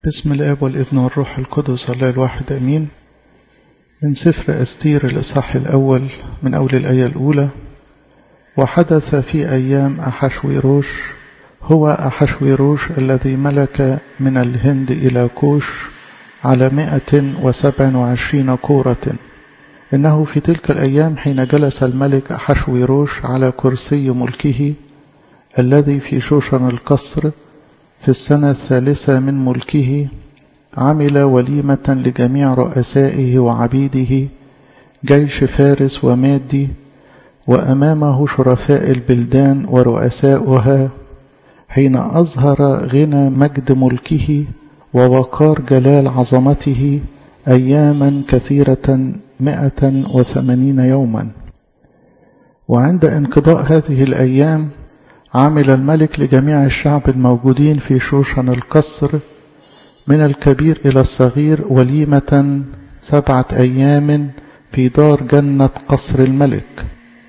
بسم الآب والابن والروح القدس الله الواحد أمين من سفر أستير الإصحاح الأول من أول الآية الأولى وحدث في أيام أحشويروش هو أحشويروش الذي ملك من الهند إلى كوش على مائة وسبع وعشرين كورة إنه في تلك الأيام حين جلس الملك أحشويروش على كرسي ملكه الذي في شوشن القصر في السنة الثالثة من ملكه عمل وليمة لجميع رؤسائه وعبيده جيش فارس ومادي وأمامه شرفاء البلدان ورؤساؤها حين أظهر غنى مجد ملكه ووقار جلال عظمته أياما كثيرة مائة وثمانين يوما وعند انقضاء هذه الأيام عمل الملك لجميع الشعب الموجودين في شوشن القصر من الكبير إلى الصغير وليمة سبعة أيام في دار جنة قصر الملك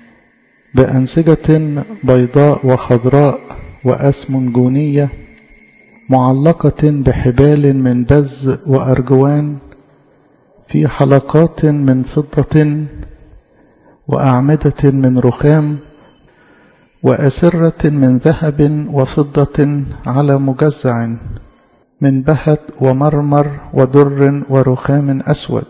بأنسجة بيضاء وخضراء وأسمنجونية معلقة بحبال من بز وأرجوان في حلقات من فضة وأعمدة من رخام وأسرة من ذهب وفضة على مجزع من بهت ومرمر ودر ورخام أسود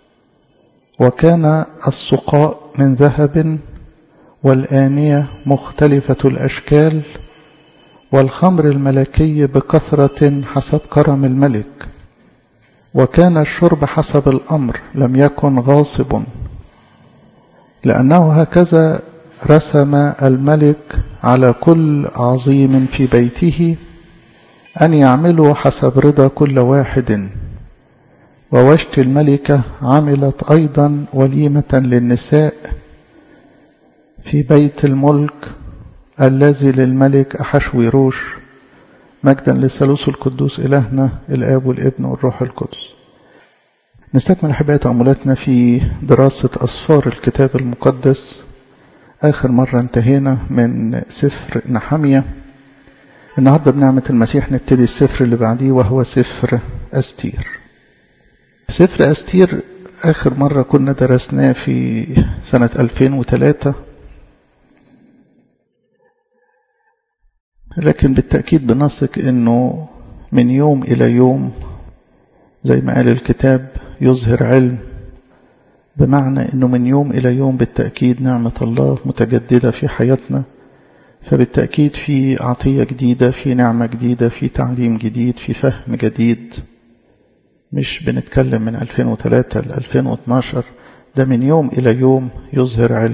وكان السقاء من ذهب والآنية مختلفة الأشكال والخمر الملكي بكثرة حسب كرم الملك وكان الشرب حسب الأمر لم يكن غاصب لأنه هكذا رسم الملك على كل عظيم في بيته أن يعملوا حسب رضا كل واحد ووشت الملكة عملت أيضا وليمة للنساء في بيت الملك الذي للملك أحشويروش مجدا للثالوث القدوس إلهنا الآب والابن والروح القدس نستكمل أحبائي تأملاتنا في دراسة أسفار الكتاب المقدس آخر مرة انتهينا من سفر نحمية النهاردة بنعمة المسيح نبتدي السفر اللي بعديه وهو سفر أستير سفر أستير آخر مرة كنا درسناه في سنة 2003 لكن بالتأكيد بنثق أنه من يوم إلى يوم زي ما قال الكتاب يظهر علم بمعنى أنه من يوم إلى يوم بالتأكيد نعمة الله متجددة في حياتنا فبالتأكيد في عطية جديدة في نعمة جديدة في تعليم جديد في فهم جديد مش بنتكلم من 2003 ل 2012 ده من يوم إلى يوم يظهر علم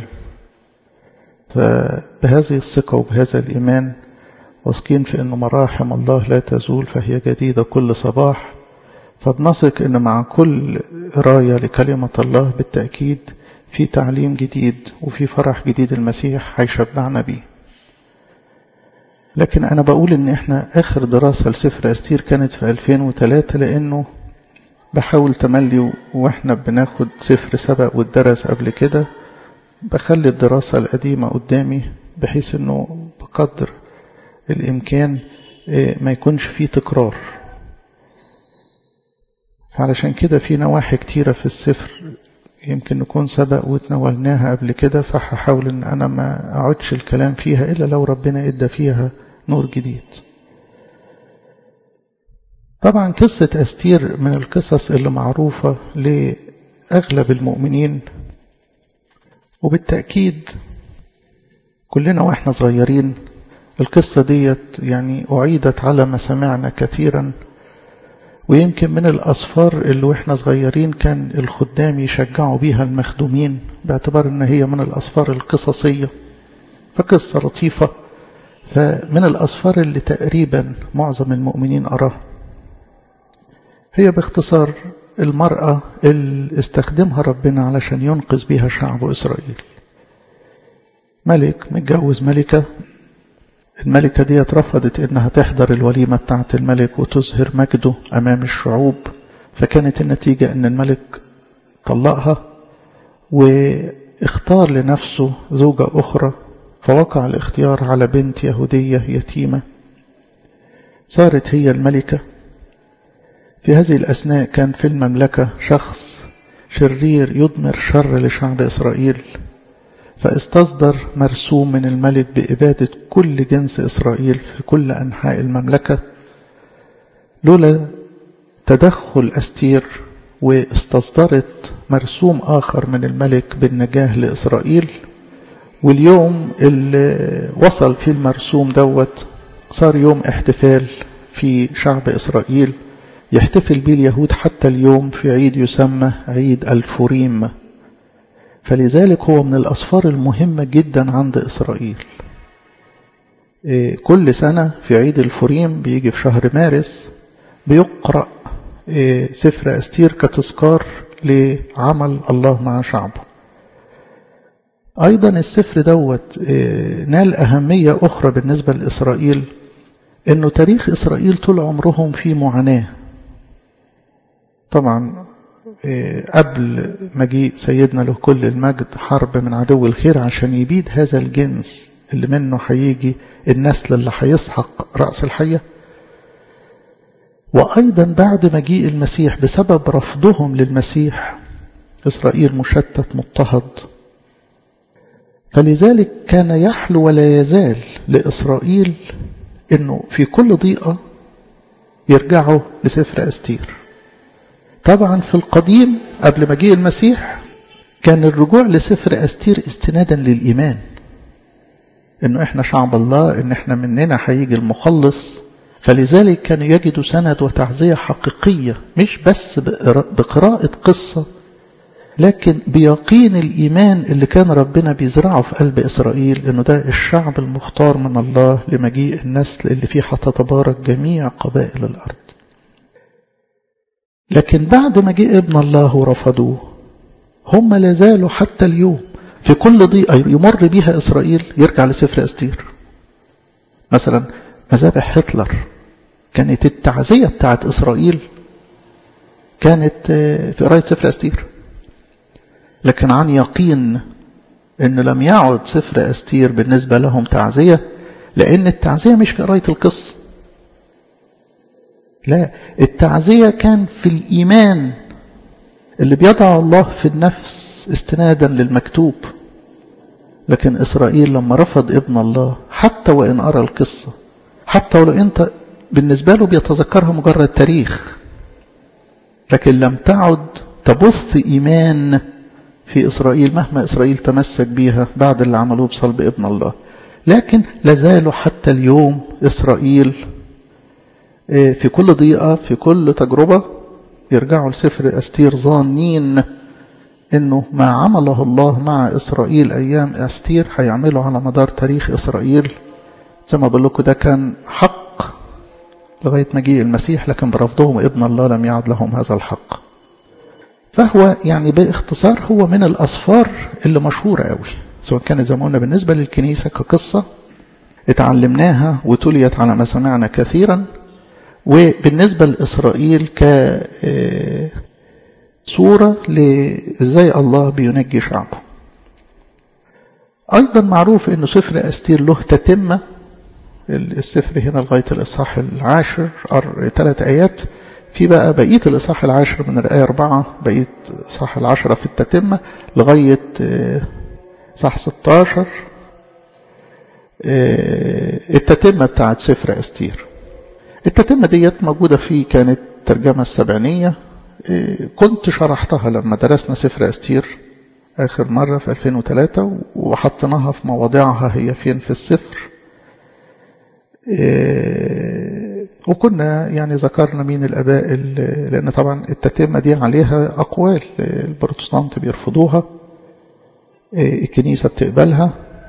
فبهذه الثقة وبهذا الإيمان واثقين في أن مراحم الله لا تزول فهي جديدة كل صباح فبنثق أن مع كل قراية لكلمة الله بالتأكيد في تعليم جديد وفي فرح جديد المسيح هيشبعنا بيه لكن أنا بقول إن إحنا آخر دراسة لسفر أستير كانت في 2003 لأنه بحاول تملي وإحنا بناخد سفر سبق والدرس قبل كده بخلي الدراسة القديمة قدامي بحيث إنه بقدر الإمكان ما يكونش فيه تكرار فعلشان كده في نواحي كتيرة في السفر يمكن نكون سبق وتناولناها قبل كده فهحاول ان انا ما اقعدش الكلام فيها الا لو ربنا ادى فيها نور جديد طبعا قصة أستير من القصص اللي معروفة لأغلب المؤمنين وبالتأكيد كلنا واحنا صغيرين القصة ديت يعني أعيدت على مسامعنا كثيرا ويمكن من الأصفار اللي وإحنا صغيرين كان الخدام يشجعوا بيها المخدومين باعتبار أن هي من الأصفار القصصية فقصة لطيفة فمن الأصفار اللي تقريبا معظم المؤمنين أراها هي باختصار المرأة اللي استخدمها ربنا علشان ينقذ بها شعب إسرائيل ملك متجوز ملكة الملكة دي رفضت انها تحضر الوليمة بتاعة الملك وتظهر مجده امام الشعوب فكانت النتيجة ان الملك طلقها واختار لنفسه زوجة اخرى فوقع الاختيار على بنت يهودية يتيمة صارت هي الملكة في هذه الأثناء كان في المملكة شخص شرير يضمر شر لشعب إسرائيل فاستصدر مرسوم من الملك بإبادة كل جنس إسرائيل في كل أنحاء المملكة لولا تدخل أستير واستصدرت مرسوم آخر من الملك بالنجاة لإسرائيل واليوم اللي وصل فيه المرسوم دوت صار يوم احتفال في شعب إسرائيل يحتفل به اليهود حتى اليوم في عيد يسمى عيد الفوريم فلذلك هو من الأسفار المهمة جدا عند إسرائيل كل سنة في عيد الفوريم بيجي في شهر مارس بيقرأ سفر أستير كتذكار لعمل الله مع شعبه أيضا السفر دوت نال أهمية أخرى بالنسبة لإسرائيل أنه تاريخ إسرائيل طول عمرهم في معاناة طبعا قبل مجيء سيدنا له كل المجد حرب من عدو الخير عشان يبيد هذا الجنس اللي منه هيجي النسل اللي هيسحق رأس الحية وأيضا بعد مجيء المسيح بسبب رفضهم للمسيح إسرائيل مشتت مضطهد فلذلك كان يحلو ولا يزال لإسرائيل أنه في كل ضيقة يرجعوا لسفر أستير طبعا في القديم قبل مجيء المسيح كان الرجوع لسفر أستير استنادا للإيمان انه احنا شعب الله ان احنا مننا هيجي المخلص فلذلك كانوا يجدوا سند وتعزية حقيقية مش بس بقراءة قصة لكن بيقين الإيمان اللي كان ربنا بيزرعه في قلب إسرائيل إنه ده الشعب المختار من الله لمجيء النسل اللي فيه هتتبارك جميع قبائل الأرض لكن بعد مجيء ابن الله ورفضوه هم لازالوا حتى اليوم في كل ضيقة يمر بها إسرائيل يرجع لسفر أستير مثلا مذابح هتلر كانت التعزية بتاعت إسرائيل كانت في قراية سفر أستير لكن عن يقين أن لم يعد سفر أستير بالنسبة لهم تعزية لأن التعزية مش في قراية القصة لا التعزية كان في الإيمان اللي بيضع الله في النفس استنادا للمكتوب لكن إسرائيل لما رفض ابن الله حتى وإن أرى القصة حتى ولو أنت بالنسبة له بيتذكرها مجرد تاريخ لكن لم تعد تبث إيمان في إسرائيل مهما إسرائيل تمسك بيها بعد اللي عملوه بصلب ابن الله لكن لازالوا حتى اليوم إسرائيل في كل ضيقة في كل تجربة يرجعوا لسفر أستير ظانين انه ما عمله الله مع اسرائيل ايام استير هيعمله على مدار تاريخ اسرائيل زي ما بقول لكم ده كان حق لغايه مجيء المسيح لكن برفضهم ابن الله لم يعد لهم هذا الحق فهو يعني باختصار هو من الاسفار اللي مشهوره قوي سواء كانت زي ما قلنا بالنسبه للكنيسه كقصه اتعلمناها وتليت على مسامعنا كثيرا وبالنسبه لاسرائيل ك صورة لإزاي الله بينجي شعبه أيضا معروف أنه سفر أستير له تتمة السفر هنا لغاية الإصحاح العاشر ثلاث آيات في بقى بقية الإصحاح العاشر من الآية أربعة بقية إصحاح العشرة في التتمة لغاية إصحاح 16 التتمة بتاعت سفر أستير التتمة ديت موجودة في كانت ترجمة السبعينية كنت شرحتها لما درسنا سفر أستير آخر مرة في 2003 وحطيناها في مواضعها هي فين في السفر وكنا يعني ذكرنا مين الآباء لأن طبعا التتمة دي عليها أقوال البروتستانت بيرفضوها الكنيسة بتقبلها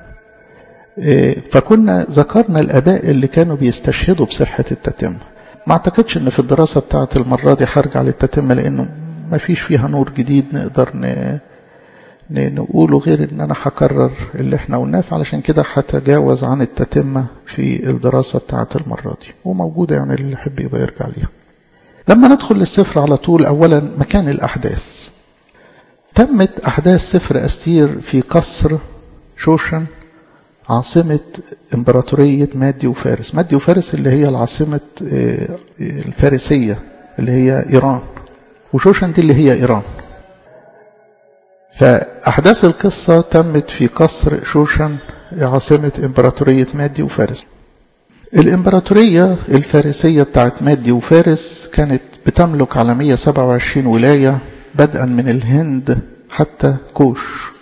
فكنا ذكرنا الآباء اللي كانوا بيستشهدوا بصحة التتمة ما اعتقدش ان في الدراسة بتاعت المرة دي هرجع للتتمة لانه ما فيش فيها نور جديد نقدر ن... نقوله غير ان انا هكرر اللي احنا قلناه علشان كده هتجاوز عن التتمة في الدراسة بتاعت المرة دي وموجودة يعني اللي يحب يبقى يرجع ليها لما ندخل للسفر على طول اولا مكان الاحداث تمت احداث سفر استير في قصر شوشن عاصمة إمبراطورية مادي وفارس مادي وفارس اللي هي العاصمة الفارسية اللي هي إيران وشوشن دي اللي هي إيران فأحداث القصة تمت في قصر شوشن عاصمة إمبراطورية مادي وفارس الإمبراطورية الفارسية بتاعت مادي وفارس كانت بتملك على 127 ولاية بدءا من الهند حتى كوش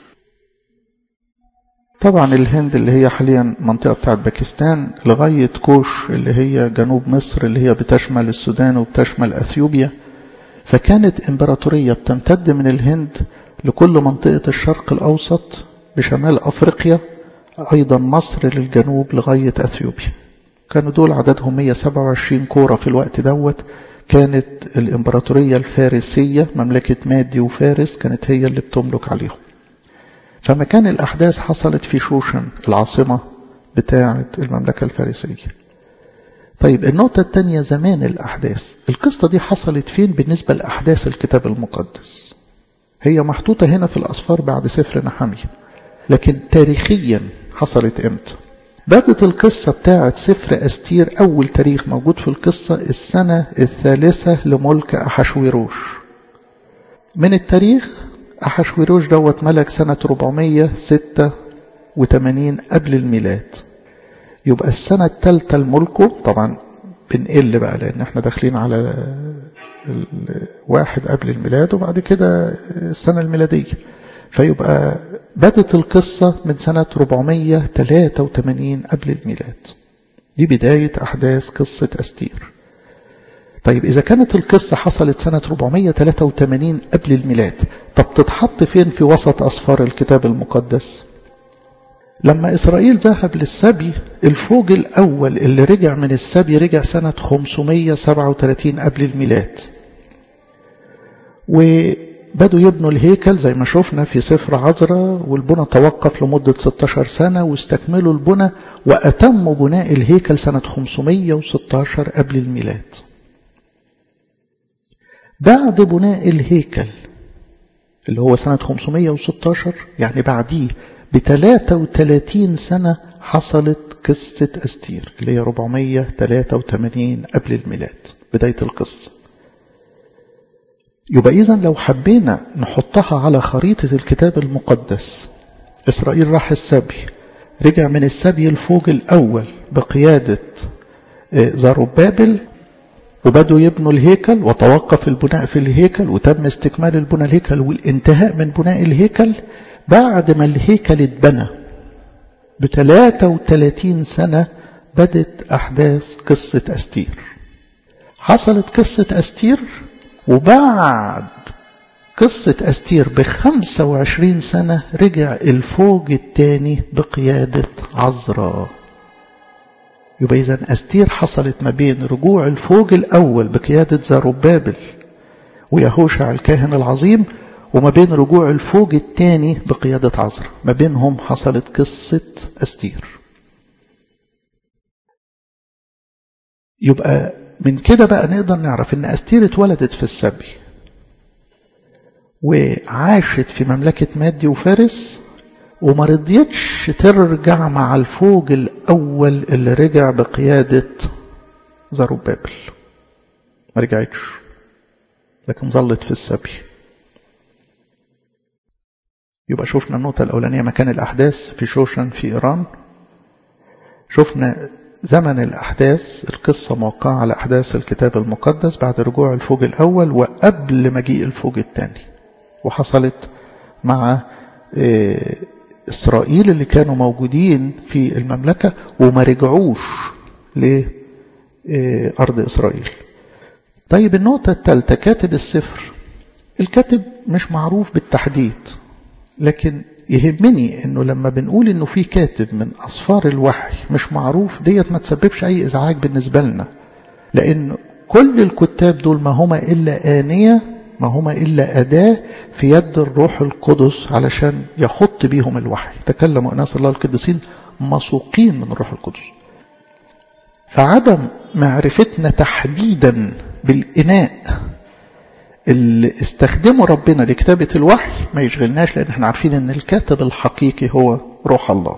طبعا الهند اللي هي حاليا منطقة بتاعت باكستان لغاية كوش اللي هي جنوب مصر اللي هي بتشمل السودان وبتشمل أثيوبيا فكانت إمبراطورية بتمتد من الهند لكل منطقة الشرق الأوسط بشمال أفريقيا أيضا مصر للجنوب لغاية أثيوبيا كانوا دول عددهم 127 كورة في الوقت دوت كانت الإمبراطورية الفارسية مملكة مادي وفارس كانت هي اللي بتملك عليهم فمكان الأحداث حصلت في شوشن العاصمة بتاعة المملكة الفارسية طيب النقطة الثانية زمان الأحداث القصة دي حصلت فين بالنسبة لأحداث الكتاب المقدس هي محطوطة هنا في الأصفار بعد سفر نحمية لكن تاريخيا حصلت امتى بدت القصة بتاعت سفر أستير أول تاريخ موجود في القصة السنة الثالثة لملك أحشويروش من التاريخ أحشويروش دوت ملك سنة 486 قبل الميلاد يبقى السنة الثالثة لملكه طبعا بنقل بقى لأن احنا داخلين على واحد قبل الميلاد وبعد كده السنة الميلادية فيبقى بدت القصة من سنة 483 قبل الميلاد دي بداية أحداث قصة أستير طيب إذا كانت القصة حصلت سنة 483 قبل الميلاد طب تتحط فين في وسط أصفار الكتاب المقدس لما إسرائيل ذهب للسبي الفوج الأول اللي رجع من السبي رجع سنة 537 قبل الميلاد وبدوا يبنوا الهيكل زي ما شفنا في سفر عزرا والبنى توقف لمدة 16 سنة واستكملوا البنى وأتموا بناء الهيكل سنة 516 قبل الميلاد بعد بناء الهيكل اللي هو سنة 516 يعني بعديه ب 33 سنة حصلت قصة أستير اللي هي 483 قبل الميلاد بداية القصة يبقى إذا لو حبينا نحطها على خريطة الكتاب المقدس إسرائيل راح السبي رجع من السبي الفوج الأول بقيادة زاروبابل وبدوا يبنوا الهيكل وتوقف البناء في الهيكل وتم استكمال البناء الهيكل والانتهاء من بناء الهيكل بعد ما الهيكل اتبنى ب 33 سنة بدت أحداث قصة أستير حصلت قصة أستير وبعد قصة أستير ب 25 سنة رجع الفوج الثاني بقيادة عزرا يبقى إذا أستير حصلت ما بين رجوع الفوج الأول بقيادة زاروبابل ويهوشع الكاهن العظيم وما بين رجوع الفوج الثاني بقيادة عزرا ما بينهم حصلت قصة أستير يبقى من كده بقى نقدر نعرف ان أستير اتولدت في السبي وعاشت في مملكة مادي وفارس وما رضيتش ترجع مع الفوج الأول اللي رجع بقيادة زروبابل ما رجعتش لكن ظلت في السبي يبقى شفنا النقطة الأولانية مكان الأحداث في شوشن في إيران شفنا زمن الأحداث القصة موقعة على أحداث الكتاب المقدس بعد رجوع الفوج الأول وقبل مجيء الفوج الثاني وحصلت مع إسرائيل اللي كانوا موجودين في المملكة وما رجعوش لأرض إسرائيل طيب النقطة الثالثة كاتب السفر الكاتب مش معروف بالتحديد لكن يهمني انه لما بنقول انه في كاتب من اصفار الوحي مش معروف ديت ما تسببش اي ازعاج بالنسبه لنا لان كل الكتاب دول ما هما الا انيه ما هما الا اداه في يد الروح القدس علشان يخط بيهم الوحي تكلم اناس الله القديسين مسوقين من الروح القدس فعدم معرفتنا تحديدا بالاناء اللي استخدمه ربنا لكتابة الوحي ما يشغلناش لأن احنا عارفين أن الكاتب الحقيقي هو روح الله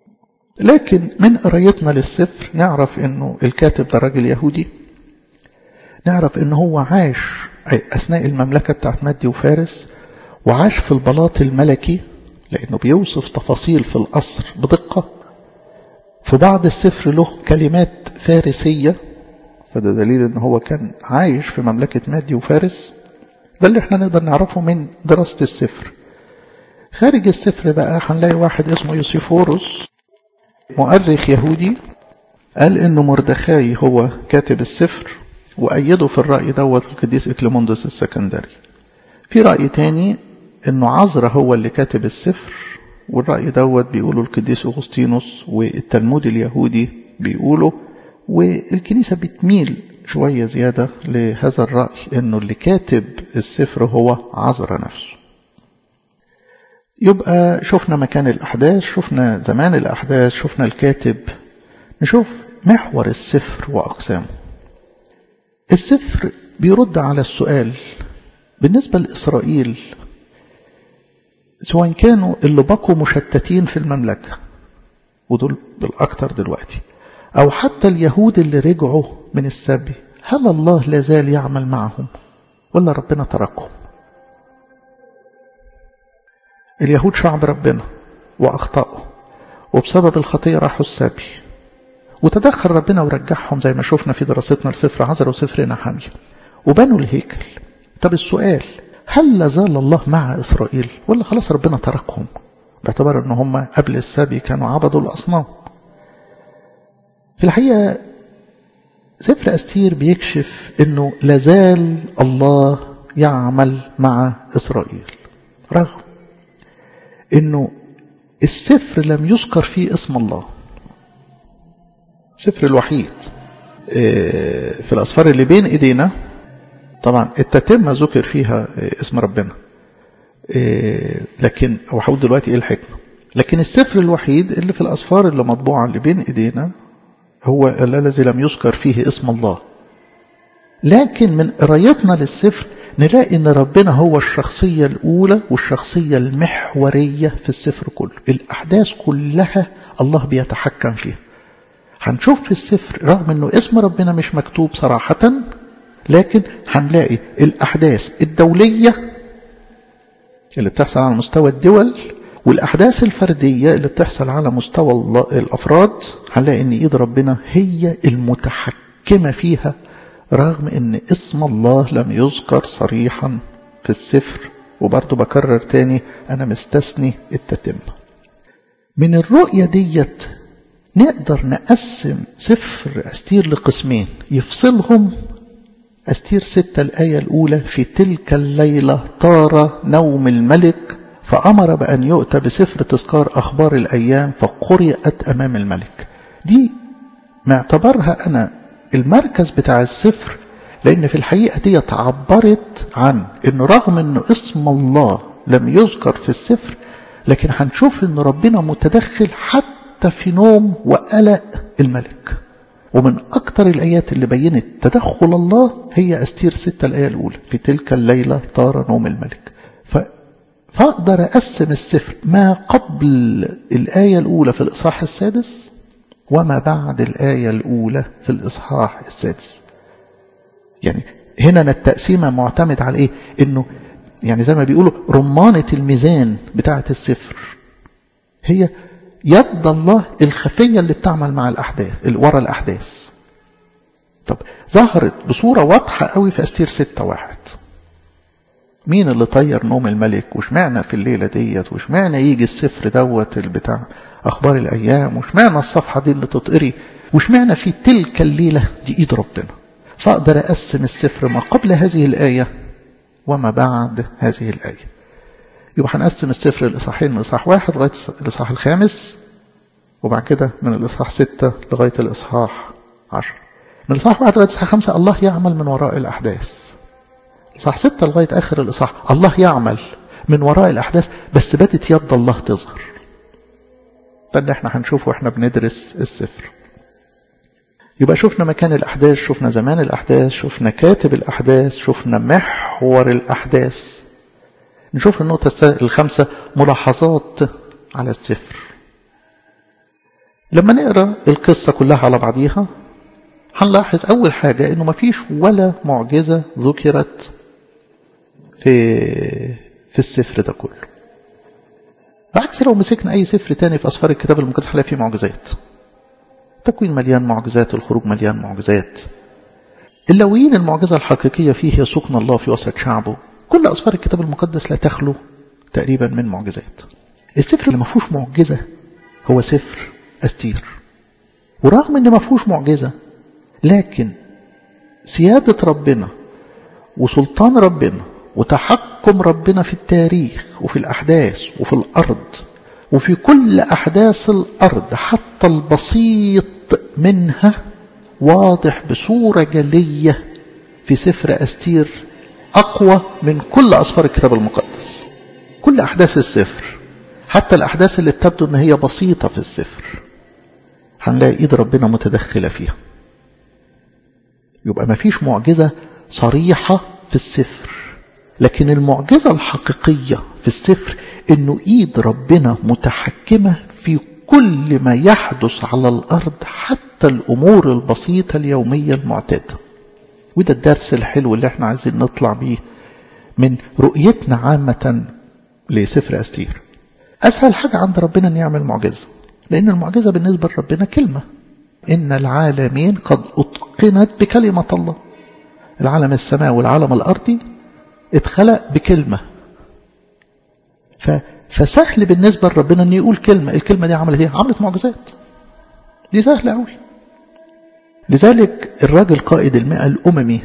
لكن من قرايتنا للسفر نعرف أنه الكاتب ده راجل يهودي نعرف ان هو عاش اثناء المملكة بتاعت مادي وفارس وعاش في البلاط الملكي لانه بيوصف تفاصيل في القصر بدقة في بعض السفر له كلمات فارسية فده دليل ان هو كان عايش في مملكة مادي وفارس ده اللي احنا نقدر نعرفه من دراسة السفر خارج السفر بقى هنلاقي واحد اسمه يوسيفوروس مؤرخ يهودي قال انه مردخاي هو كاتب السفر وأيده في الرأي دوت القديس إكليموندوس السكندري في رأي تاني انه عزرا هو اللي كاتب السفر والرأي دوت بيقوله القديس أغسطينوس والتلمود اليهودي بيقوله والكنيسة بتميل شوية زيادة لهذا الرأي انه اللي كاتب السفر هو عزرا نفسه يبقى شفنا مكان الأحداث شفنا زمان الأحداث شفنا الكاتب نشوف محور السفر وأقسامه السفر بيرد على السؤال بالنسبة لإسرائيل سواء كانوا اللي بقوا مشتتين في المملكة ودول بالأكثر دلوقتي أو حتى اليهود اللي رجعوا من السبي هل الله لازال يعمل معهم ولا ربنا تركهم اليهود شعب ربنا وأخطأوا وبسبب الخطية راحوا السبي وتدخل ربنا ورجعهم زي ما شفنا في دراستنا لسفر عزر وسفر نحمية وبنوا الهيكل طب السؤال هل لازال الله مع إسرائيل ولا خلاص ربنا تركهم باعتبار ان هم قبل السبي كانوا عبدوا الأصنام في الحقيقة سفر أستير بيكشف انه لازال الله يعمل مع إسرائيل رغم انه السفر لم يذكر فيه اسم الله السفر الوحيد في الأسفار اللي بين إيدينا طبعا التتمة ذكر فيها اسم ربنا لكن أو هقول دلوقتي إيه الحكمة لكن السفر الوحيد اللي في الأسفار اللي مطبوعة اللي بين إيدينا هو الذي لم يذكر فيه اسم الله لكن من قرايتنا للسفر نلاقي ان ربنا هو الشخصية الأولى والشخصية المحورية في السفر كله الأحداث كلها الله بيتحكم فيها هنشوف في السفر رغم انه اسم ربنا مش مكتوب صراحة لكن هنلاقي الأحداث الدولية اللي بتحصل على مستوى الدول والأحداث الفردية اللي بتحصل على مستوى الأفراد هنلاقي ان إيد ربنا هي المتحكمة فيها رغم ان اسم الله لم يذكر صريحا في السفر وبرضه بكرر تاني انا مستثني التتمة من الرؤية ديت نقدر نقسم سفر أستير لقسمين يفصلهم أستير ستة الآية الأولى في تلك الليلة طار نوم الملك فأمر بأن يؤتى بسفر تذكار أخبار الأيام فقرأت أمام الملك دي معتبرها أنا المركز بتاع السفر لأن في الحقيقة دي تعبرت عن أنه رغم أنه اسم الله لم يذكر في السفر لكن هنشوف أن ربنا متدخل حتى في نوم وقلق الملك ومن أكثر الآيات اللي بينت تدخل الله هي أستير ستة الآية الأولى في تلك الليلة طار نوم الملك ف... فأقدر أقسم السفر ما قبل الآية الأولى في الإصحاح السادس وما بعد الآية الأولى في الإصحاح السادس يعني هنا التقسيمة معتمد على إيه إنه يعني زي ما بيقولوا رمانة الميزان بتاعة السفر هي يد الله الخفية اللي بتعمل مع الأحداث ورا الأحداث طب ظهرت بصورة واضحة قوي في أستير ستة واحد مين اللي طير نوم الملك وشمعنا في الليلة ديت وشمعنا يجي السفر دوت البتاع أخبار الأيام وشمعنا الصفحة دي اللي تطقري وشمعنا في تلك الليلة دي إيد ربنا فأقدر أقسم السفر ما قبل هذه الآية وما بعد هذه الآية يبقى هنقسم السفر الإصحاحين من إصحاح واحد لغاية الإصحاح الخامس وبعد كده من الإصحاح ستة لغاية الإصحاح عشر من الإصحاح واحد لغاية الإصحاح خمسة الله يعمل من وراء الأحداث إصحاح ستة لغاية آخر الإصحاح الله يعمل من وراء الأحداث بس بدت يد الله تظهر ده اللي احنا هنشوفه واحنا بندرس السفر يبقى شفنا مكان الأحداث شفنا زمان الأحداث شفنا كاتب الأحداث شفنا محور الأحداث نشوف النقطة الخامسة ملاحظات على السفر لما نقرأ القصة كلها على بعضيها هنلاحظ أول حاجة إنه مفيش ولا معجزة ذكرت في في السفر ده كله بعكس لو مسكنا أي سفر تاني في أسفار الكتاب المقدس هنلاقي فيه معجزات تكوين مليان معجزات الخروج مليان معجزات اللويين المعجزة الحقيقية فيه هي سكن الله في وسط شعبه كل أسفار الكتاب المقدس لا تخلو تقريبا من معجزات السفر اللي ما فيهوش معجزة هو سفر أستير ورغم ان ما فيهوش معجزة لكن سيادة ربنا وسلطان ربنا وتحكم ربنا في التاريخ وفي الأحداث وفي الأرض وفي كل أحداث الأرض حتى البسيط منها واضح بصورة جلية في سفر أستير أقوى من كل أسفار الكتاب المقدس كل أحداث السفر حتى الأحداث اللي تبدو أن هي بسيطة في السفر هنلاقي إيد ربنا متدخلة فيها يبقى ما فيش معجزة صريحة في السفر لكن المعجزة الحقيقية في السفر انه ايد ربنا متحكمة في كل ما يحدث على الارض حتى الامور البسيطة اليومية المعتادة وده الدرس الحلو اللي احنا عايزين نطلع بيه من رؤيتنا عامة لسفر أستير أسهل حاجة عند ربنا أن يعمل معجزة لأن المعجزة بالنسبة لربنا كلمة إن العالمين قد أتقنت بكلمة الله العالم السماء والعالم الأرضي اتخلق بكلمة ف... فسهل بالنسبة لربنا أن يقول كلمة الكلمة دي عملت ايه عملت معجزات دي سهلة قوي لذلك الراجل قائد المئة الأممي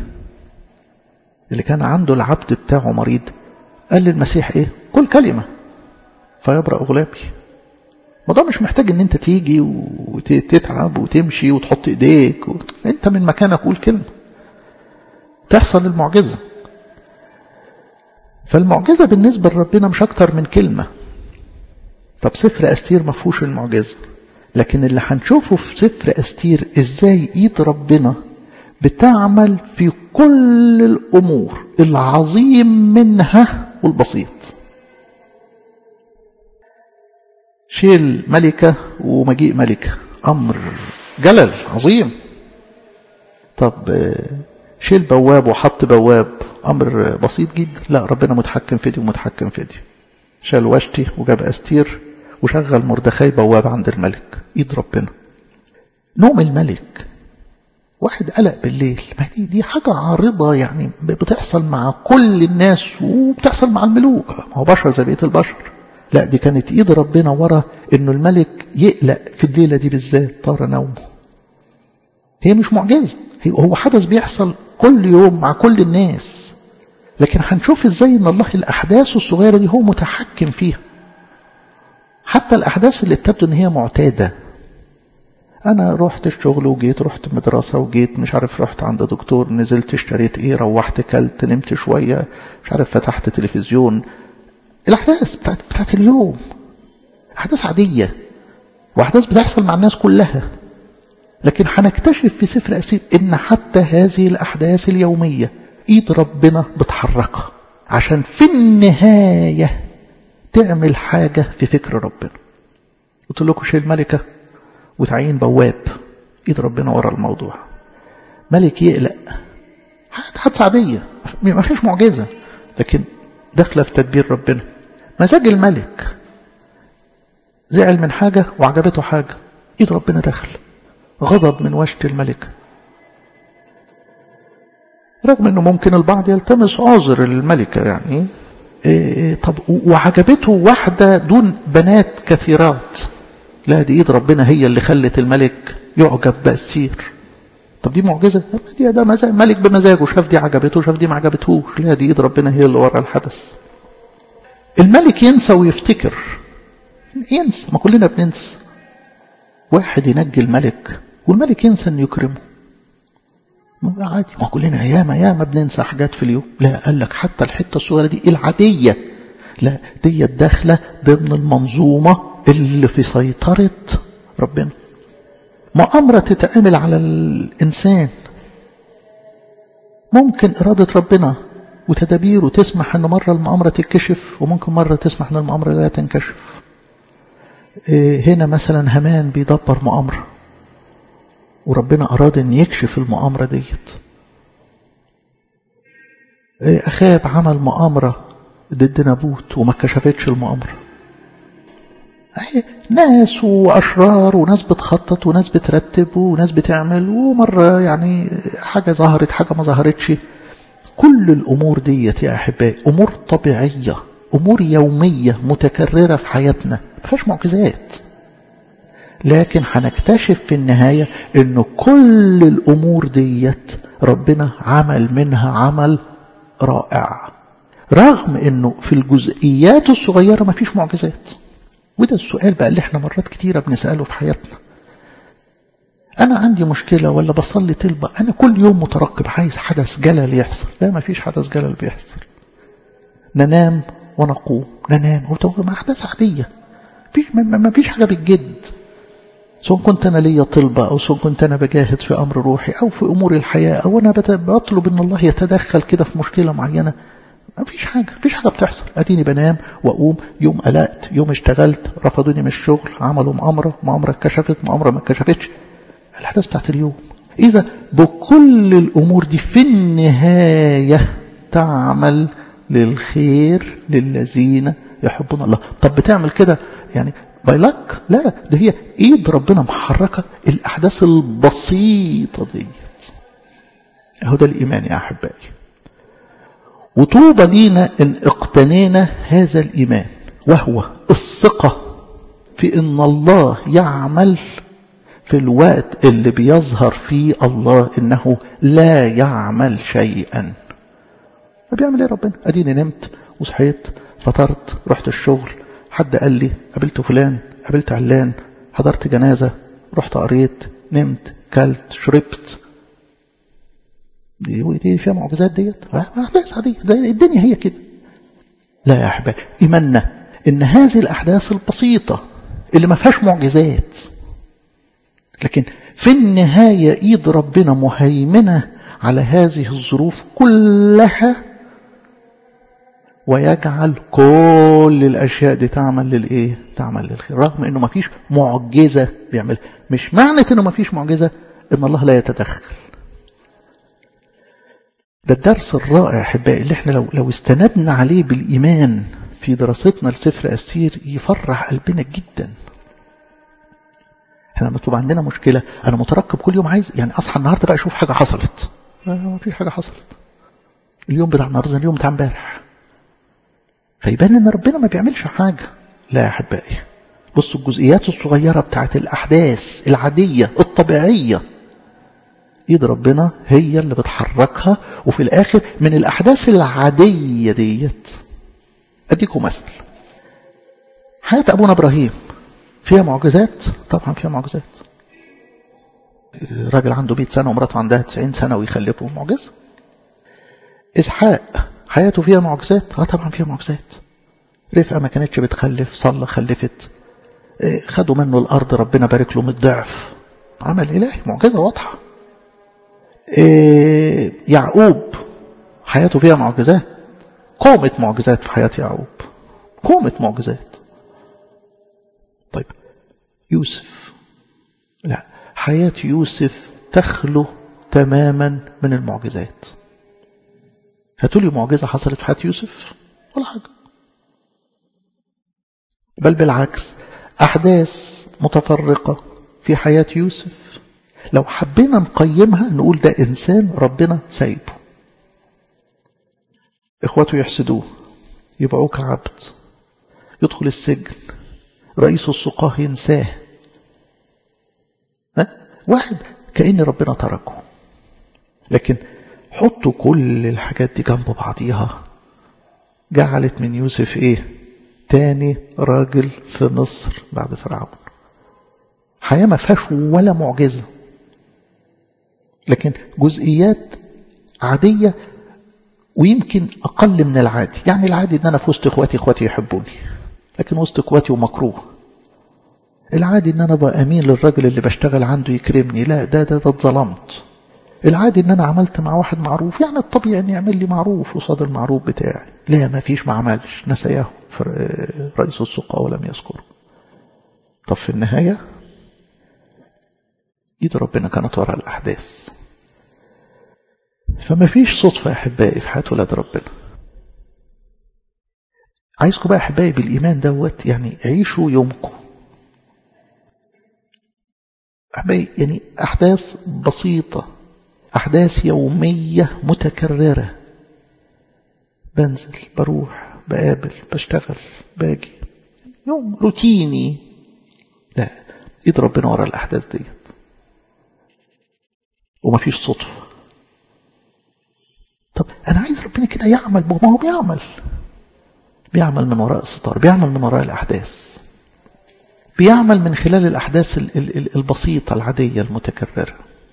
اللي كان عنده العبد بتاعه مريض قال للمسيح ايه كل كلمة فيبرأ غلامي الموضوع مش محتاج ان انت تيجي وتتعب وتمشي وتحط ايديك و... انت من مكانك قول كلمة تحصل المعجزة فالمعجزة بالنسبة لربنا مش اكتر من كلمة طب سفر أستير ما فيهوش المعجزة لكن اللي هنشوفه في سفر أستير ازاي ايد ربنا بتعمل في كل الأمور العظيم منها والبسيط شيل ملكة ومجيء ملكة أمر جلل عظيم طب شيل بواب وحط بواب أمر بسيط جدا لا ربنا متحكم في دي ومتحكم في دي شال واشتي وجاب أستير وشغل مردخاي بواب عند الملك ايد ربنا نوم الملك واحد قلق بالليل ما دي دي حاجة عارضة يعني بتحصل مع كل الناس وبتحصل مع الملوك ما هو بشر زي بقية البشر لا دي كانت ايد ربنا ورا انه الملك يقلق في الليلة دي بالذات طار نومه هي مش معجزة هو حدث بيحصل كل يوم مع كل الناس لكن هنشوف ازاي ان الله الاحداث الصغيرة دي هو متحكم فيها حتى الاحداث اللي بتبدو ان هي معتاده انا رحت الشغل وجيت رحت مدرسة وجيت مش عارف رحت عند دكتور نزلت اشتريت ايه روحت كلت نمت شوية مش عارف فتحت تلفزيون الاحداث بتاعت, بتاعت اليوم احداث عادية واحداث بتحصل مع الناس كلها لكن هنكتشف في سفر أسير ان حتى هذه الاحداث اليومية ايد ربنا بتحركها عشان في النهاية تعمل حاجة في فكر ربنا قلت لكم شيل ملكة وتعين بواب ايد ربنا ورا الموضوع ملك يقلق حادثة عادية ما فيش معجزة لكن داخلة في تدبير ربنا مزاج الملك زعل من حاجة وعجبته حاجة ايد ربنا داخل غضب من وشت الملك رغم انه ممكن البعض يلتمس عذر للملكة يعني إيه طب وعجبته واحدة دون بنات كثيرات لا دي ايد ربنا هي اللي خلت الملك يعجب بأسير طب دي معجزة دي ده مزاج ملك بمزاجه شاف دي عجبته شاف دي ما عجبتهوش لا دي ايد ربنا هي اللي ورا الحدث الملك ينسى ويفتكر ينسى ما كلنا بننسى واحد ينجي الملك والملك ينسى ان يكرمه عادي ما كلنا ياما ياما بننسى حاجات في اليوم لا قال لك حتى الحته الصغيره دي العاديه لا دي داخله ضمن المنظومه اللي في سيطره ربنا مؤامره تتعمل على الانسان ممكن اراده ربنا وتدابيره تسمح ان مره المؤامره تتكشف وممكن مره تسمح ان المؤامره لا تنكشف هنا مثلا همان بيدبر مؤامره وربنا أراد أن يكشف المؤامرة ديت أخاب عمل مؤامرة ضد نابوت وما كشفتش المؤامرة ناس وأشرار وناس بتخطط وناس بترتب وناس بتعمل ومرة يعني حاجة ظهرت حاجة ما ظهرتش كل الأمور ديت يا أحبائي أمور طبيعية أمور يومية متكررة في حياتنا ما فيهاش معجزات لكن هنكتشف في النهاية أن كل الأمور ديت ربنا عمل منها عمل رائع رغم أنه في الجزئيات الصغيرة ما فيش معجزات وده السؤال بقى اللي احنا مرات كتيرة بنسأله في حياتنا أنا عندي مشكلة ولا بصلي طلبة أنا كل يوم مترقب عايز حدث جلل يحصل لا ما فيش حدث جلل بيحصل ننام ونقوم ننام ما أحداث عادية ما فيش حاجة بالجد سواء كنت أنا ليا طلبة أو سواء كنت أنا بجاهد في أمر روحي أو في أمور الحياة أو أنا بطلب أن الله يتدخل كده في مشكلة معينة ما فيش حاجة فيش حاجة بتحصل أديني بنام وأقوم يوم قلقت يوم اشتغلت رفضوني من الشغل عملوا مؤامرة مؤامرة اتكشفت مؤامرة ما اتكشفتش الأحداث بتاعت اليوم إذا بكل الأمور دي في النهاية تعمل للخير للذين يحبون الله طب بتعمل كده يعني باي لك لا ده هي ايد ربنا محركة الاحداث البسيطة ديت اهو ده الايمان يا احبائي وطوبى لينا ان اقتنينا هذا الايمان وهو الثقة في ان الله يعمل في الوقت اللي بيظهر فيه الله انه لا يعمل شيئا بيعمل ايه ربنا اديني نمت وصحيت فطرت رحت الشغل حد قال لي قابلت فلان قابلت علان حضرت جنازة رحت قريت نمت كلت شربت دي, دي فيها معجزات ديت أحداث عادية الدنيا هي كده لا يا أحبابي إيماننا إن هذه الأحداث البسيطة اللي ما فيهاش معجزات لكن في النهاية إيد ربنا مهيمنة على هذه الظروف كلها ويجعل كل الأشياء دي تعمل للإيه؟ تعمل للخير رغم إنه ما فيش معجزة بيعمل مش معنى إنه ما فيش معجزة إن الله لا يتدخل ده الدرس الرائع أحبائي اللي احنا لو, لو استندنا عليه بالإيمان في دراستنا لسفر أستير يفرح قلبنا جدا احنا لما تبقى عندنا مشكلة أنا مترقب كل يوم عايز يعني أصحى النهاردة بقى أشوف حاجة حصلت ما فيش حاجة حصلت اليوم بتاع النهارده اليوم بتاع امبارح فيبان ان ربنا ما بيعملش حاجة لا يا احبائي بصوا الجزئيات الصغيرة بتاعت الأحداث العادية الطبيعية ايد ربنا هي اللي بتحركها وفي الآخر من الأحداث العادية ديت أديكم مثل حياة أبونا إبراهيم فيها معجزات طبعا فيها معجزات راجل عنده 100 سنة ومراته عندها 90 سنة ويخلفوا معجزة إسحاق حياته فيها معجزات اه طبعا فيها معجزات رفقة ما كانتش بتخلف صلى خلفت إيه خدوا منه الأرض ربنا بارك له من الضعف عمل إلهي معجزة واضحة إيه يعقوب حياته فيها معجزات قومة معجزات في حياة يعقوب قومة معجزات طيب يوسف لا حياة يوسف تخلو تماما من المعجزات هاتوا لي معجزة حصلت في حياة يوسف ولا حاجة بل بالعكس أحداث متفرقة في حياة يوسف لو حبينا نقيمها نقول ده إنسان ربنا سايبه إخواته يحسدوه يبيعوه كعبد يدخل السجن رئيس السقاه ينساه واحد كأن ربنا تركه لكن حطوا كل الحاجات دي جنب بعضيها جعلت من يوسف ايه تاني راجل في مصر بعد فرعون حياة ما فيهاش ولا معجزة لكن جزئيات عادية ويمكن أقل من العادي يعني العادي أن أنا في وسط إخواتي إخواتي يحبوني لكن وسط إخواتي ومكروه العادي أن أنا أبقى أمين للراجل اللي بشتغل عنده يكرمني لا ده ده ده اتظلمت العادي ان انا عملت مع واحد معروف يعني الطبيعي ان يعمل لي معروف قصاد المعروف بتاعي لا ما فيش ما عملش نسياه رئيس السقا ولم يذكره طب في النهاية ايد ربنا كانت وراء الاحداث فما فيش صدفة يا احبائي في حياة ولاد ربنا عايزكم بقى احبائي بالايمان دوت يعني عيشوا يومكم احبائي يعني احداث بسيطة احداث يومية متكررة بنزل بروح بقابل بشتغل باجي يوم روتيني لا ايد ربنا ورا الاحداث ديت ومفيش صدفة طب انا عايز ربنا كده يعمل ما هو بيعمل بيعمل من وراء الستار بيعمل من وراء الاحداث بيعمل من خلال الاحداث البسيطة العادية المتكررة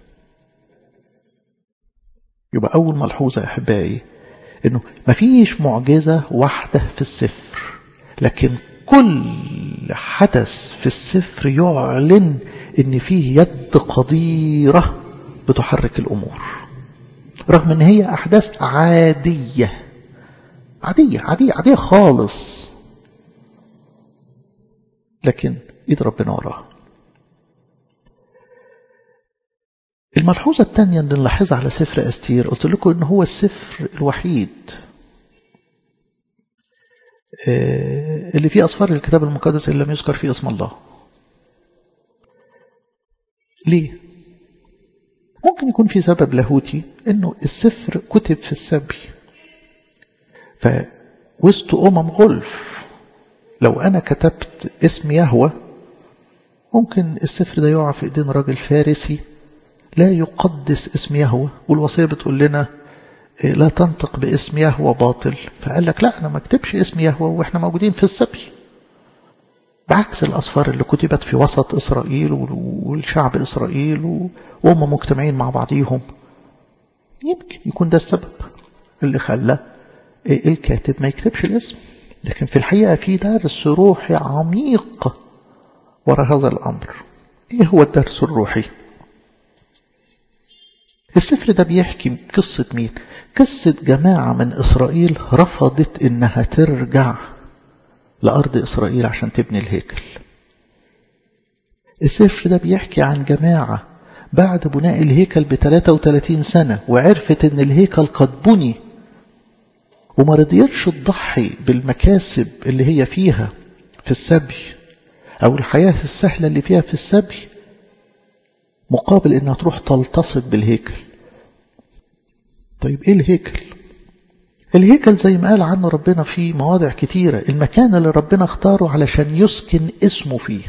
يبقى اول ملحوظة يا احبائي انه مفيش معجزة واحدة في السفر لكن كل حدث في السفر يعلن ان فيه يد قديرة بتحرك الامور رغم ان هي احداث عادية عادية عادية عادية خالص لكن ايد ربنا وراها الملحوظة الثانية اللي نلاحظها على سفر أستير قلت لكم إن هو السفر الوحيد اللي فيه أصفار الكتاب المقدس اللي لم يذكر فيه اسم الله ليه؟ ممكن يكون في سبب لاهوتي إنه السفر كتب في السبي فوسط أمم غلف لو أنا كتبت اسم يهوى ممكن السفر ده يقع في إيدين راجل فارسي لا يقدس اسم يهوى والوصية بتقول لنا لا تنطق باسم يهوى باطل فقال لك لا أنا ما اكتبش اسم يهوى وإحنا موجودين في السبي بعكس الأصفار اللي كتبت في وسط إسرائيل والشعب إسرائيل وهم مجتمعين مع بعضيهم يمكن يكون ده السبب اللي خلى الكاتب ما يكتبش الاسم لكن في الحقيقة في درس روحي عميق وراء هذا الأمر إيه هو الدرس الروحي؟ السفر ده بيحكي قصة مين قصة جماعة من إسرائيل رفضت إنها ترجع لأرض إسرائيل عشان تبني الهيكل السفر ده بيحكي عن جماعة بعد بناء الهيكل ب 33 سنة وعرفت إن الهيكل قد بني وما رضيتش تضحي بالمكاسب اللي هي فيها في السبي أو الحياة السهلة اللي فيها في السبي مقابل إنها تروح تلتصق بالهيكل طيب إيه الهيكل الهيكل زي ما قال عنه ربنا في مواضع كتيرة المكان اللي ربنا اختاره علشان يسكن اسمه فيه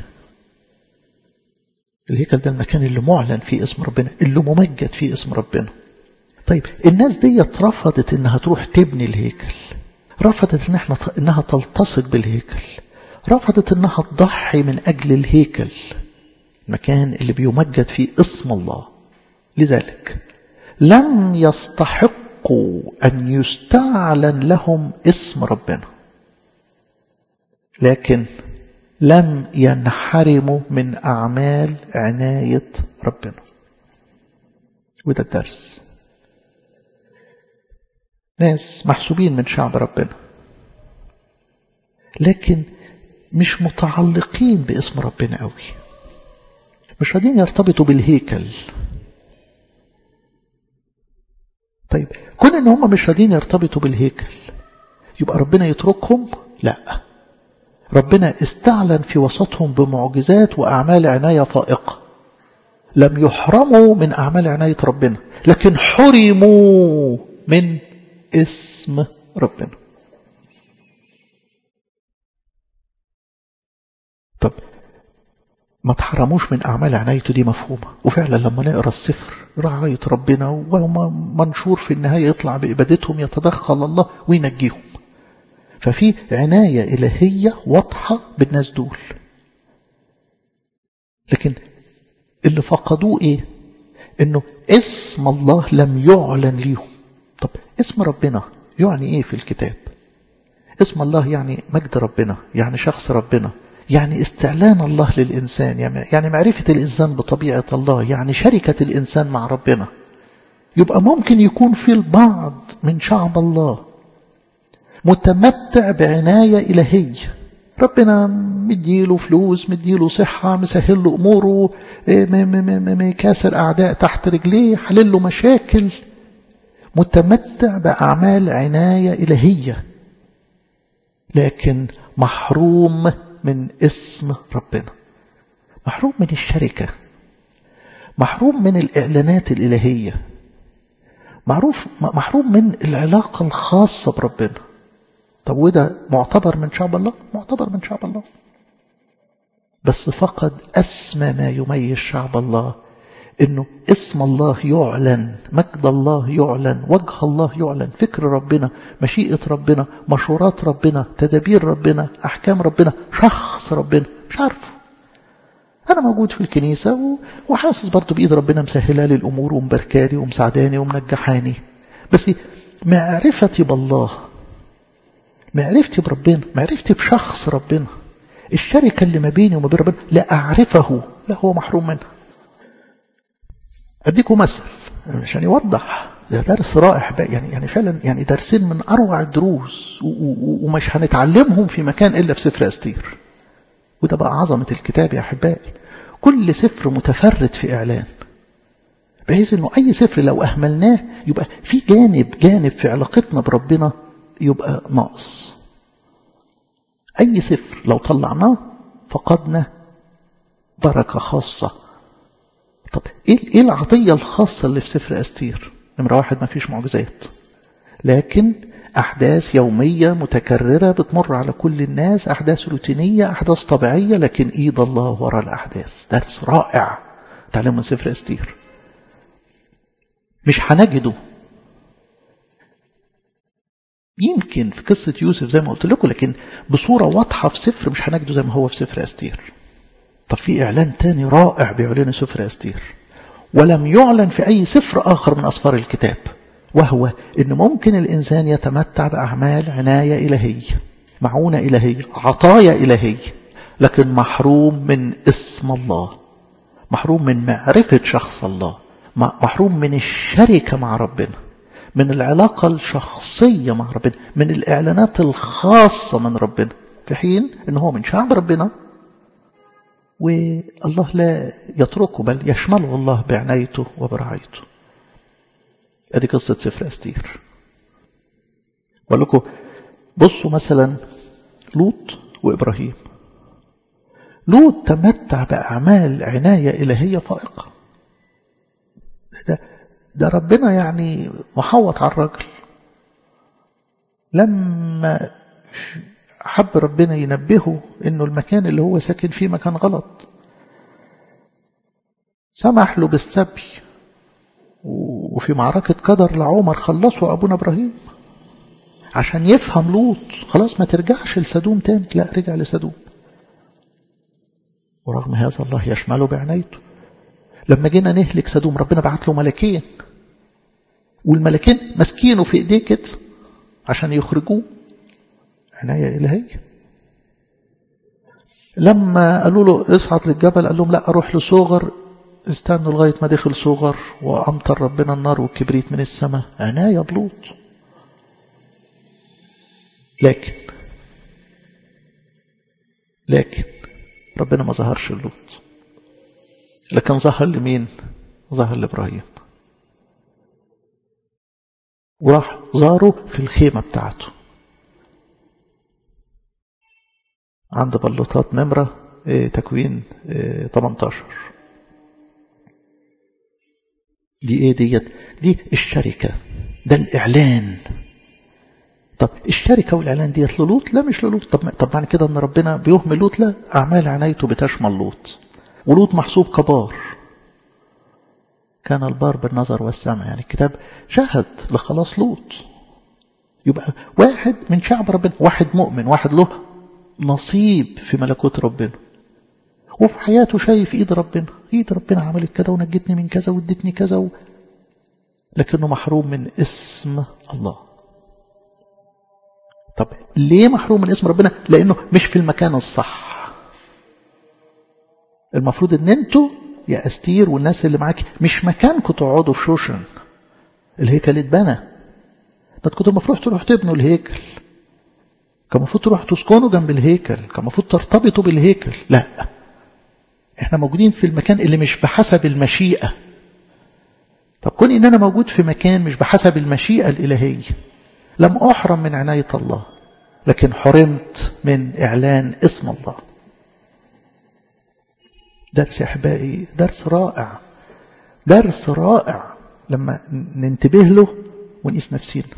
الهيكل ده المكان اللي معلن فيه اسم ربنا اللي ممجد فيه اسم ربنا طيب الناس دي رفضت انها تروح تبني الهيكل رفضت إن احنا انها تلتصق بالهيكل رفضت انها تضحي من اجل الهيكل المكان اللي بيمجد فيه اسم الله لذلك لم يستحقوا أن يستعلن لهم اسم ربنا لكن لم ينحرموا من أعمال عناية ربنا وده الدرس ناس محسوبين من شعب ربنا لكن مش متعلقين باسم ربنا قوي مش راضيين يرتبطوا بالهيكل طيب كون ان هم مش راضيين يرتبطوا بالهيكل يبقى ربنا يتركهم لا ربنا استعلن في وسطهم بمعجزات واعمال عنايه فائقه لم يحرموا من اعمال عنايه ربنا لكن حرموا من اسم ربنا طب ما تحرموش من أعمال عنايته دي مفهومة وفعلا لما نقرأ السفر رعاية ربنا وهم منشور في النهاية يطلع بإبادتهم يتدخل الله وينجيهم ففي عناية إلهية واضحة بالناس دول لكن اللي فقدوه إيه إنه اسم الله لم يعلن ليهم طب اسم ربنا يعني إيه في الكتاب اسم الله يعني مجد ربنا يعني شخص ربنا يعني استعلان الله للإنسان يعني معرفة الإنسان بطبيعة الله يعني شركة الإنسان مع ربنا يبقى ممكن يكون في البعض من شعب الله متمتع بعناية إلهية ربنا مديله فلوس مديله صحة مسهل له أموره مكاسر أعداء تحت رجليه حلل له مشاكل متمتع بأعمال عناية إلهية لكن محروم من اسم ربنا محروم من الشركة محروم من الإعلانات الإلهية معروف محروم من العلاقة الخاصة بربنا طب وده معتبر من شعب الله معتبر من شعب الله بس فقد أسمى ما يميز شعب الله انه اسم الله يعلن مجد الله يعلن وجه الله يعلن فكر ربنا مشيئة ربنا مشورات ربنا تدابير ربنا احكام ربنا شخص ربنا مش عارفه انا موجود في الكنيسة وحاسس برضو بايد ربنا مسهلة لي الامور ومبركالي ومساعداني ومنجحاني بس معرفتي بالله معرفتي بربنا معرفتي بشخص ربنا الشركة اللي ما بيني وما بين ربنا لا أعرفه لا هو محروم منها أديكم مثل عشان يوضح ده درس رائع بقى يعني يعني فعلا يعني درسين من أروع الدروس ومش هنتعلمهم في مكان إلا في سفر أستير وده بقى عظمة الكتاب يا أحبائي كل سفر متفرد في إعلان بحيث إنه أي سفر لو أهملناه يبقى في جانب جانب في علاقتنا بربنا يبقى ناقص أي سفر لو طلعناه فقدنا بركة خاصة طب إيه العطية الخاصة اللي في سفر أستير نمرة واحد ما فيش معجزات لكن أحداث يومية متكررة بتمر على كل الناس أحداث روتينية أحداث طبيعية لكن إيد الله وراء الأحداث درس رائع تعلم من سفر أستير مش هنجده يمكن في قصة يوسف زي ما قلت لكم لكن بصورة واضحة في سفر مش هنجده زي ما هو في سفر أستير طب في إعلان تاني رائع بيعلنه سفر أستير ولم يعلن في أي سفر آخر من أسفار الكتاب وهو أن ممكن الإنسان يتمتع بأعمال عناية إلهية معونة إلهية عطايا إلهية لكن محروم من اسم الله محروم من معرفة شخص الله محروم من الشركة مع ربنا من العلاقة الشخصية مع ربنا من الإعلانات الخاصة من ربنا في حين أنه هو من شعب ربنا والله لا يتركه بل يشمله الله بعنايته وبرعايته ادي قصة سفر أستير بقول لكم بصوا مثلا لوط وإبراهيم لوط تمتع بأعمال عناية إلهية فائقة ده, ده ربنا يعني محوط على الرجل لما حب ربنا ينبهه انه المكان اللي هو ساكن فيه مكان غلط سمح له بالسبي وفي معركة قدر لعمر خلصوا أبونا إبراهيم عشان يفهم لوط خلاص ما ترجعش لسدوم تاني لا رجع لسدوم ورغم هذا الله يشمله بعنايته لما جينا نهلك سدوم ربنا بعت له ملكين والملكين ماسكينه في ايديه كده عشان يخرجوه عناية إلهية لما قالوا له اصعد للجبل قال لهم لا أروح لصغر استنوا لغاية ما دخل صغر وأمطر ربنا النار والكبريت من السماء عناية بلوط لكن لكن ربنا ما ظهرش لوط لكن ظهر لمين ظهر لإبراهيم وراح زاره في الخيمة بتاعته عند بلوطات نمرة تكوين 18 دي ايه ديت دي الشركة ده الإعلان طب الشركة والإعلان ديت للوط لا مش للوط طب, طب معنى كده أن ربنا بيهمل لوط لا أعمال عنايته بتشمل لوط ولوط محسوب كبار كان البار بالنظر والسمع يعني الكتاب شهد لخلاص لوط يبقى واحد من شعب ربنا واحد مؤمن واحد له نصيب في ملكوت ربنا وفي حياته شايف ايد ربنا ايد ربنا عملت كذا ونجتني من كذا وادتني كذا و... لكنه محروم من اسم الله طب ليه محروم من اسم ربنا لانه مش في المكان الصح المفروض ان انتوا يا استير والناس اللي معاك مش مكانكم تقعدوا في شوشن الهيكل اتبنى ده كنتوا المفروض تروح تبنوا الهيكل كان المفروض تروح تسكنوا جنب الهيكل كان المفروض ترتبطوا بالهيكل لا احنا موجودين في المكان اللي مش بحسب المشيئة طب كون ان انا موجود في مكان مش بحسب المشيئة الالهية لم احرم من عناية الله لكن حرمت من اعلان اسم الله درس يا احبائي درس رائع درس رائع لما ننتبه له ونقيس نفسينا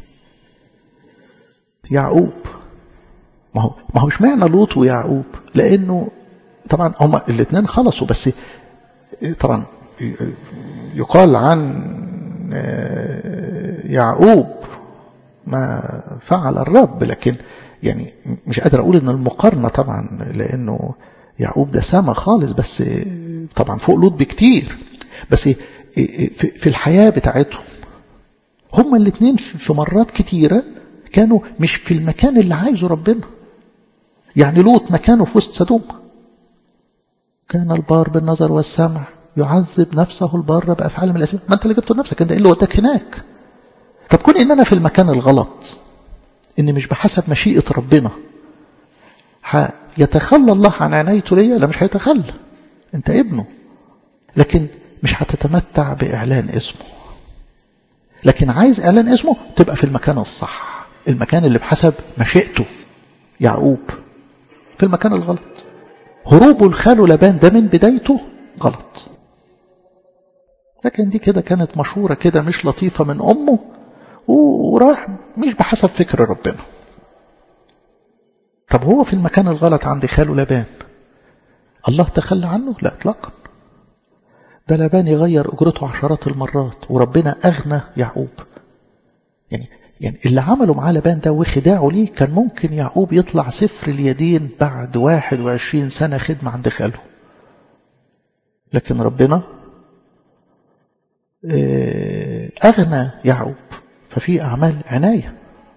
يعقوب ما هو ما هو مش معنى لوط ويعقوب لانه طبعا هما الاثنين خلصوا بس طبعا يقال عن يعقوب ما فعل الرب لكن يعني مش قادر اقول ان المقارنه طبعا لانه يعقوب ده سما خالص بس طبعا فوق لوط بكتير بس في الحياه بتاعتهم هما الاثنين في مرات كتيره كانوا مش في المكان اللي عايزه ربنا يعني لوط مكانه في وسط سدوم كان البار بالنظر والسمع يعذب نفسه البار بأفعال من الأسماء ما أنت اللي جبته لنفسك أنت إيه اللي وداك هناك طب كون إن أنا في المكان الغلط إن مش بحسب مشيئة ربنا يتخلى الله عن عنايته ليا لا مش هيتخلى أنت ابنه لكن مش هتتمتع بإعلان اسمه لكن عايز إعلان اسمه تبقى في المكان الصح المكان اللي بحسب مشيئته يعقوب في المكان الغلط هروبه لخاله لبان ده من بدايته غلط لكن دي كده كانت مشهورة كده مش لطيفة من أمه وراح مش بحسب فكر ربنا طب هو في المكان الغلط عند خاله لبان الله تخلى عنه لا اطلاقا ده لبان يغير أجرته عشرات المرات وربنا أغنى يعقوب يعني يعني اللي عمله معاه لبان ده وخداعه ليه كان ممكن يعقوب يطلع صفر اليدين بعد 21 سنة خدمة عند خاله لكن ربنا أغنى يعقوب ففي أعمال عناية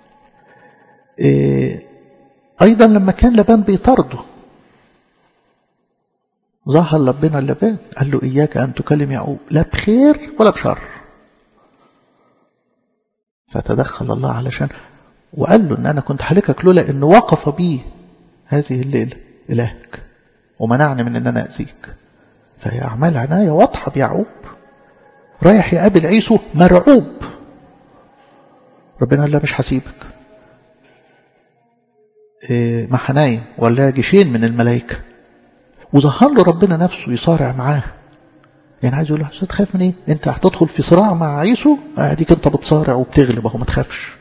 أيضا لما كان لبان بيطرده ظهر ربنا لبان قال له إياك أن تكلم يعقوب لا بخير ولا بشر فتدخل الله علشان وقال له ان انا كنت هلكك لولا انه وقف بي هذه الليله الهك ومنعني من ان انا اذيك فهي اعمال عنايه واضحه بيعقوب رايح يقابل عيسو مرعوب ربنا قال له مش هسيبك إيه مع حنايم ولا جيشين من الملائكه وظهر له ربنا نفسه يصارع معاه يعني عايز يقول له تخاف من ايه انت هتدخل في صراع مع عيسو اديك انت بتصارع وبتغلب اهو ما تخافش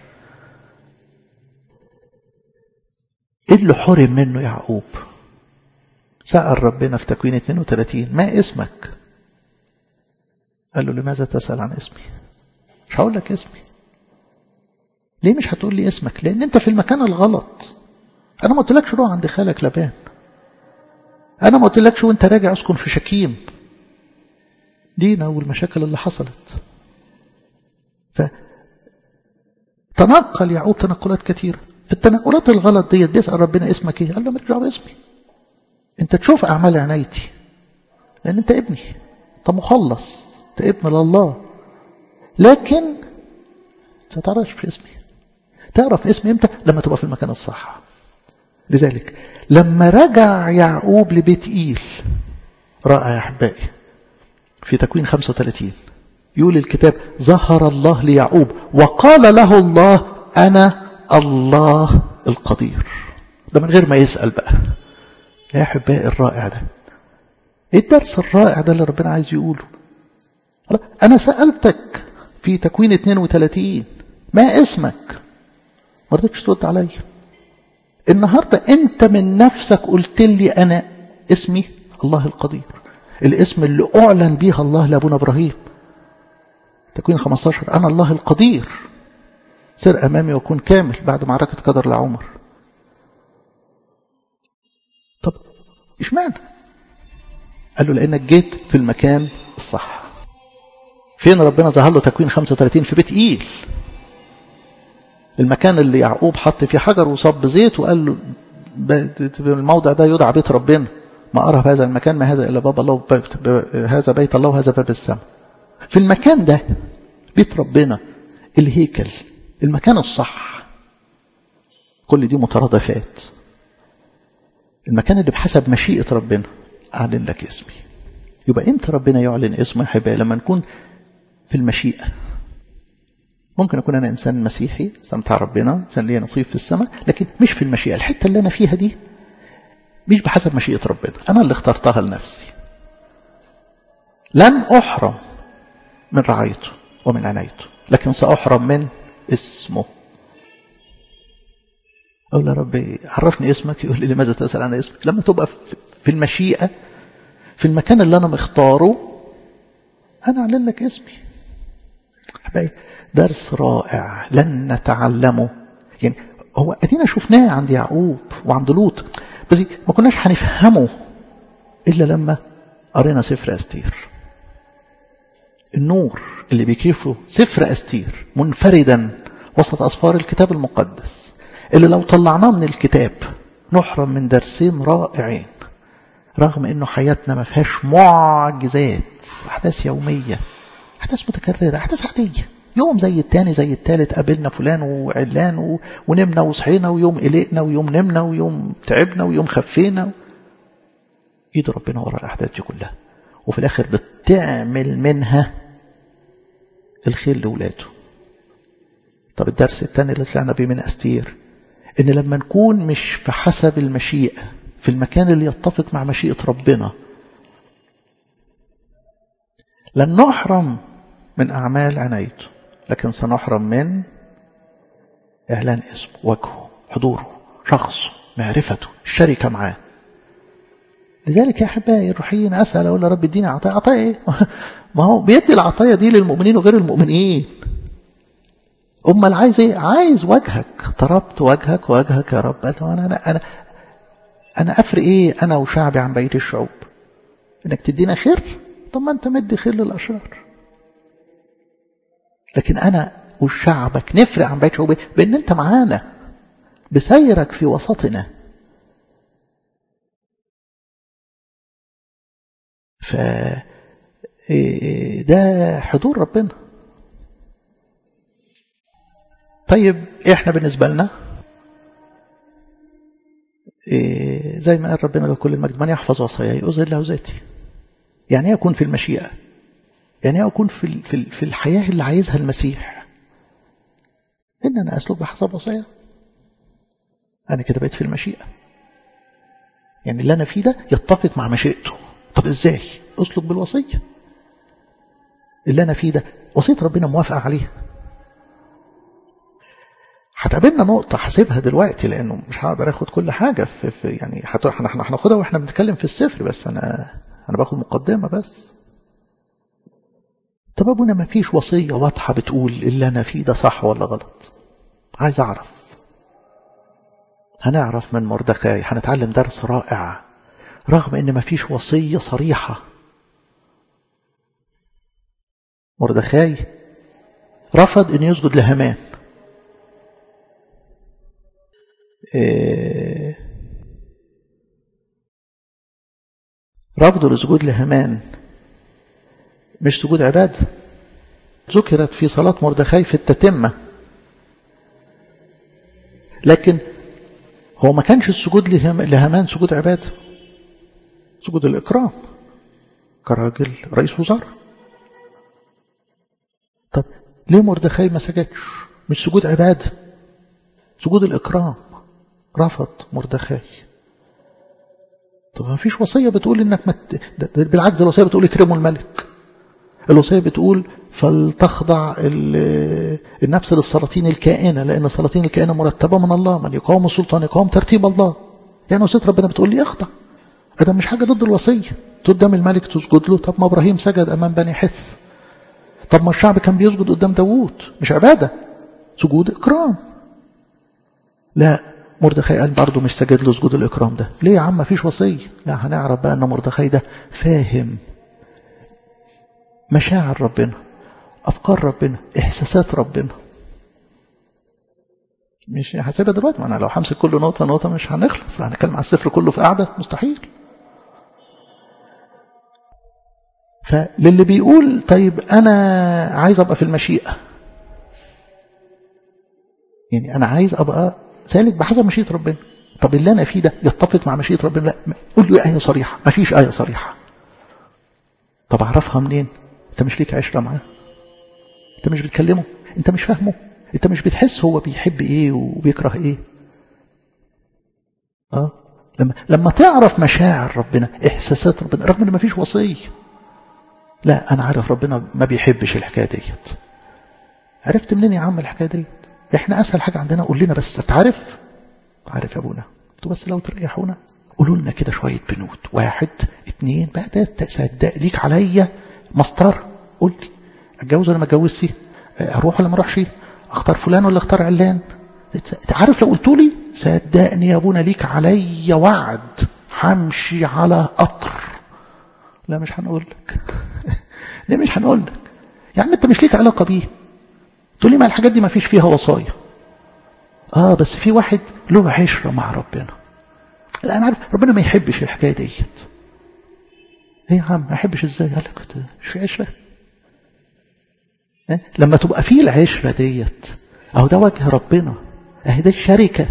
ايه اللي حرم منه يعقوب سأل ربنا في تكوين 32 ما اسمك قال له لماذا تسأل عن اسمي مش هقول لك اسمي ليه مش هتقول لي اسمك لان انت في المكان الغلط انا ما قلتلكش روح عند خالك لبان انا ما قلتلكش وانت راجع اسكن في شكيم دينا والمشاكل اللي حصلت ف تنقل يعقوب تنقلات كثيرة في التنقلات الغلط ديت بيسأل ربنا اسمك ايه قال له مالك دعوه باسمي انت تشوف اعمال عنايتي لان انت ابني انت مخلص انت ابن لله لكن ما تعرفش في اسمي تعرف اسمي امتى لما تبقى في المكان الصح لذلك لما رجع يعقوب لبيت ايل رأى يا احبائي في تكوين 35 يقول الكتاب ظهر الله ليعقوب وقال له الله أنا الله القدير ده من غير ما يسأل بقى يا أحبائي الرائع ده ايه الدرس الرائع ده اللي ربنا عايز يقوله أنا سألتك في تكوين 32 ما اسمك ما رضيتش ترد عليا النهاردة أنت من نفسك قلت لي أنا اسمي الله القدير الاسم اللي أعلن بيها الله لأبونا إبراهيم تكوين 15 أنا الله القدير سر أمامي وكن كامل بعد معركة قدر لعمر طب إيش معنى قال له لأنك جيت في المكان الصح فين ربنا ظهر له تكوين 35 في بيت إيل المكان اللي يعقوب حط فيه حجر وصب زيت وقال له الموضع ده يدعى بيت ربنا ما أرى في هذا المكان ما هذا إلا باب الله هذا بيت الله وهذا باب السماء في المكان ده بيت ربنا الهيكل المكان الصح كل دي مترادفات المكان اللي بحسب مشيئة ربنا أعلن لك اسمي يبقى إمتى ربنا يعلن اسمه يا حبايبي لما نكون في المشيئة ممكن أكون أنا إنسان مسيحي سمتع ربنا إنسان ليا نصيب في السماء لكن مش في المشيئة الحتة اللي أنا فيها دي مش بحسب مشيئة ربنا أنا اللي اخترتها لنفسي لن أحرم من رعايته ومن عنايته لكن سأحرم من اسمه أقول يا ربي عرفني اسمك يقول لي لماذا تسأل عن اسمك لما تبقى في المشيئة في المكان اللي أنا مختاره أنا أعلن لك اسمي أحبائي درس رائع لن نتعلمه يعني هو أدينا شفناه عند يعقوب وعند لوط بس ما كناش هنفهمه إلا لما قرينا سفر أستير النور اللي بيكشفه سفر أستير منفردا وسط أسفار الكتاب المقدس اللي لو طلعناه من الكتاب نحرم من درسين رائعين رغم انه حياتنا ما فيهاش معجزات احداث يوميه احداث متكرره احداث عاديه يوم زي التاني زي التالت قابلنا فلان وعلان و... ونمنا وصحينا ويوم قلقنا ويوم نمنا ويوم تعبنا ويوم خفينا ايد ربنا ورا الاحداث دي كلها وفي الاخر بتعمل منها الخير لاولاده طب الدرس الثاني اللي طلعنا بيه من استير ان لما نكون مش في حسب المشيئه في المكان اللي يتفق مع مشيئه ربنا لن نحرم من اعمال عنايته لكن سنحرم من اعلان اسمه وجهه حضوره شخصه معرفته الشركه معاه لذلك يا احبائي الروحيين اسال اقول يا رب اديني عطايا عطايا ايه ما هو بيدي العطايا دي للمؤمنين وغير المؤمنين امال عايز ايه عايز وجهك طلبت وجهك وجهك يا رب انا انا انا انا افرق ايه انا وشعبي عن بقيه الشعوب انك تدينا خير طب ما انت مدي خير للاشرار لكن انا وشعبك نفرق عن بقيه شعوبي بان انت معانا بسيرك في وسطنا ف ده حضور ربنا طيب احنا بالنسبة لنا إيه زي ما قال ربنا لكل المجد من يحفظ وصاياي أظهر له ذاتي يعني ايه أكون في المشيئة يعني ايه أكون في, في, في الحياة اللي عايزها المسيح إن أنا أسلك بحسب وصايا أنا كده بقيت في المشيئة يعني اللي أنا فيه ده يتفق مع مشيئته طب إزاي أسلك بالوصية اللي أنا فيه ده وصية ربنا موافقة عليها هتقابلنا نقطة هسيبها دلوقتي لأنه مش هقدر آخد كل حاجة في, في يعني احنا هناخدها واحنا بنتكلم في السفر بس أنا أنا باخد مقدمة بس. طب أبونا ما فيش وصية واضحة بتقول اللي أنا فيه ده صح ولا غلط. عايز أعرف. هنعرف من مردخاي هنتعلم درس رائع رغم إن ما فيش وصية صريحة. مردخاي رفض أن يسجد لهامان إيه رفضه للسجود لهامان مش سجود عبادة ذكرت في صلاة مردخاي في التتمة لكن هو ما كانش السجود لهامان سجود عبادة سجود الإكرام كراجل رئيس وزراء طب ليه مردخاي ما سجدش مش سجود عبادة سجود الإكرام رفض مردخاي طب ما فيش وصية بتقول انك مت... بالعكس الوصية بتقول اكرموا الملك الوصية بتقول فلتخضع النفس للسلاطين الكائنة لأن السلاطين الكائنة مرتبة من الله من يقاوم السلطان يقاوم ترتيب الله يعني وصية ربنا بتقول لي اخضع ده مش حاجة ضد الوصية قدام الملك تسجد له طب ما إبراهيم سجد أمام بني حث طب ما الشعب كان بيسجد قدام داوود مش عبادة سجود إكرام لا مردخاي قال برضه مش سجد له سجود الإكرام ده ليه يا عم ما فيش وصية لا هنعرف بقى أن مردخاي ده فاهم مشاعر ربنا أفكار ربنا إحساسات ربنا مش هسيبها دلوقتي ما أنا لو همسك كل نقطة نقطة مش هنخلص هنتكلم على السفر كله في قعدة مستحيل فللي بيقول طيب أنا عايز أبقى في المشيئة يعني أنا عايز أبقى سالك بحسب مشيئة ربنا طب اللي أنا فيه ده يتفق مع مشيئة ربنا لا قول لي آية صريحة ما فيش آية صريحة طب أعرفها منين أنت مش ليك عشرة معاه أنت مش بتكلمه أنت مش فاهمه أنت مش بتحس هو بيحب إيه وبيكره إيه آه لما لما تعرف مشاعر ربنا إحساسات ربنا رغم إن ما فيش وصية لا أنا عارف ربنا ما بيحبش الحكاية ديت عرفت منين يا عم الحكاية ديت إحنا أسهل حاجة عندنا قول لنا بس تعرف عارف يا أبونا انتوا بس لو تريحونا قولوا لنا كده شوية بنود واحد اتنين بقى ده صدق ليك عليا مسطر قول لي اتجوز ولا ما اتجوزش اروح ولا ما اروحش اختار فلان ولا اختار علان انت عارف لو قلت لي صدقني يا ابونا ليك عليا وعد همشي على قطر لا مش هنقول لك ليه مش هنقول لك يا عم انت مش ليك علاقه بيه تقول لي ما الحاجات دي ما فيش فيها وصايا اه بس في واحد له عشره مع ربنا لا انا عارف ربنا ما يحبش الحكايه ديت ايه يا عم ما يحبش ازاي قال لك مش في عشره إيه؟ لما تبقى في العشره ديت اهو ده وجه ربنا اهي ده الشركه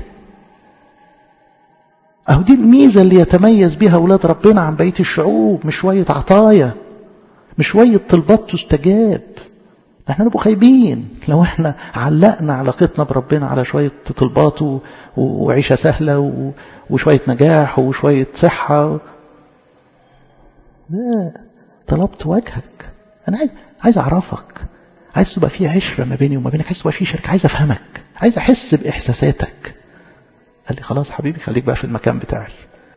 اهو دي الميزه اللي يتميز بها اولاد ربنا عن بقيه الشعوب مش شويه عطايا مش شويه طلبات تستجاب ده احنا نبقى خايبين لو احنا علقنا علاقتنا بربنا على شويه طلبات وعيشه سهله وشويه نجاح وشويه صحه لا طلبت وجهك انا عايز عايز اعرفك عايز تبقى في عشره ما بيني وما بينك عايز تبقى في شركه عايز افهمك عايز احس باحساساتك قال لي خلاص حبيبي خليك بقى في المكان بتاعي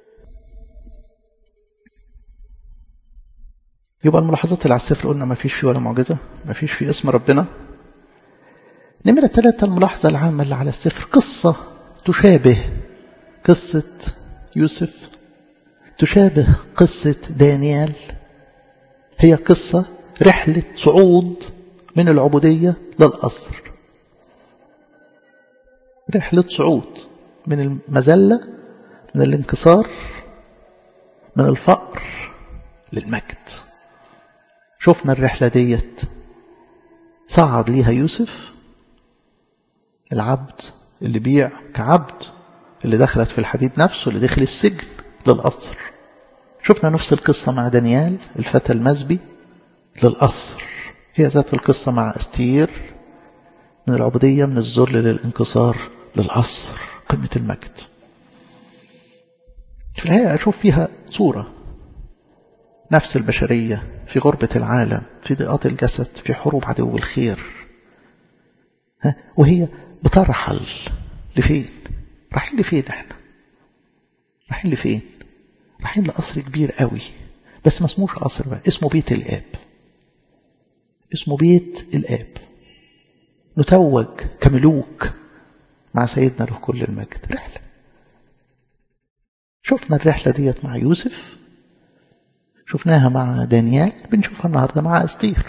يبقى الملاحظات اللي على السفر قلنا ما فيش فيه ولا معجزة ما فيش فيه اسم ربنا نمرة ثلاثة الملاحظة العامة اللي على السفر قصة تشابه قصة يوسف تشابه قصة دانيال هي قصة رحلة صعود من العبودية للأسر رحلة صعود من المذلة من الانكسار من الفقر للمجد شفنا الرحلة ديت صعد ليها يوسف العبد اللي بيع كعبد اللي دخلت في الحديد نفسه اللي دخل السجن للقصر شفنا نفس القصة مع دانيال الفتى المزبي للقصر هي ذات القصة مع استير من العبودية من الذل للانكسار للقصر قمة المجد في الحقيقة أشوف فيها صورة نفس البشرية في غربة العالم في ضيقات الجسد في حروب عدو الخير ها؟ وهي بترحل لفين رايحين لفين احنا رايحين لفين رايحين لقصر كبير قوي بس ما اسموش قصر بقى اسمه بيت الاب اسمه بيت الاب نتوج كملوك مع سيدنا له كل المجد رحلة شفنا الرحلة ديت مع يوسف شفناها مع دانيال بنشوفها النهاردة مع أستير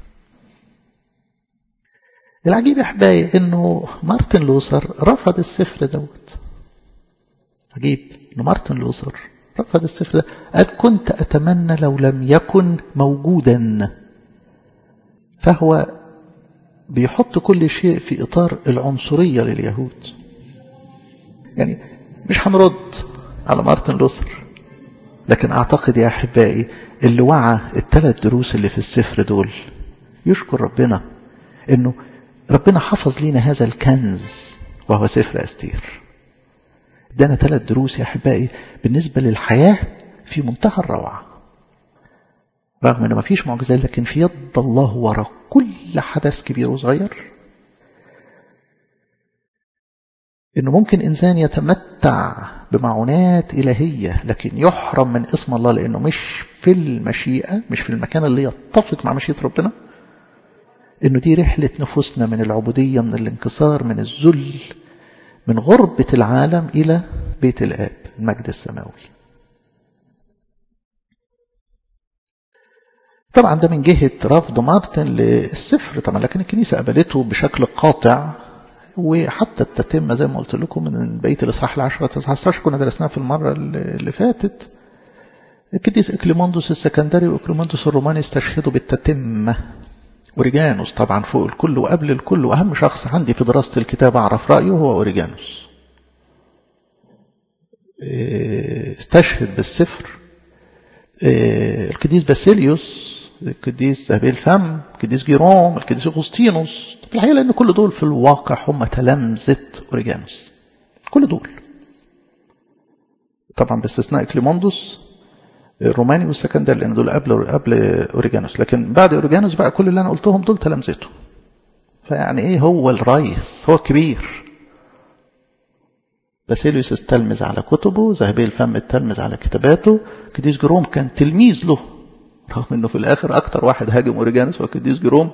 العجيب يا حبايبي انه مارتن لوثر رفض السفر دوت عجيب انه مارتن لوثر رفض السفر ده قال كنت اتمنى لو لم يكن موجودا فهو بيحط كل شيء في اطار العنصريه لليهود يعني مش هنرد على مارتن لوثر لكن اعتقد يا احبائي اللي وعى الثلاث دروس اللي في السفر دول يشكر ربنا انه ربنا حفظ لنا هذا الكنز وهو سفر استير ادانا ثلاث دروس يا احبائي بالنسبه للحياه في منتهى الروعه رغم انه ما فيش معجزات لكن في يد الله وراء كل حدث كبير وصغير انه ممكن انسان يتمتع بمعونات الهيه لكن يحرم من اسم الله لانه مش في المشيئه مش في المكان اللي يتفق مع مشيئه ربنا انه دي رحله نفوسنا من العبوديه من الانكسار من الذل من غربه العالم الى بيت الاب المجد السماوي طبعا ده من جهه رفض مارتن للسفر طبعا لكن الكنيسه قبلته بشكل قاطع وحتى التتمة زي ما قلت لكم من بقية الإصحاح العشرة 19 كنا درسناها في المرة اللي فاتت القديس إكليموندوس السكندري وإكليموندوس الروماني استشهدوا بالتتمة أوريجانوس طبعا فوق الكل وقبل الكل وأهم شخص عندي في دراسة الكتاب أعرف رأيه هو أوريجانوس استشهد بالسفر القديس باسيليوس القديس ذهبي الفم القديس جيروم القديس اغسطينوس في الحقيقه لان كل دول في الواقع هم تلامذه اوريجانوس كل دول طبعا باستثناء كليموندوس الروماني والسكندري لان دول قبل قبل اوريجانوس لكن بعد اوريجانوس بقى كل اللي انا قلتهم دول تلامذته فيعني ايه هو الرئيس هو الكبير باسيليوس استلمذ على كتبه ذهبي الفم استلمذ على كتاباته قديس جيروم كان تلميذ له رغم انه في الاخر اكتر واحد هاجم اوريجانوس هو قديس جيروم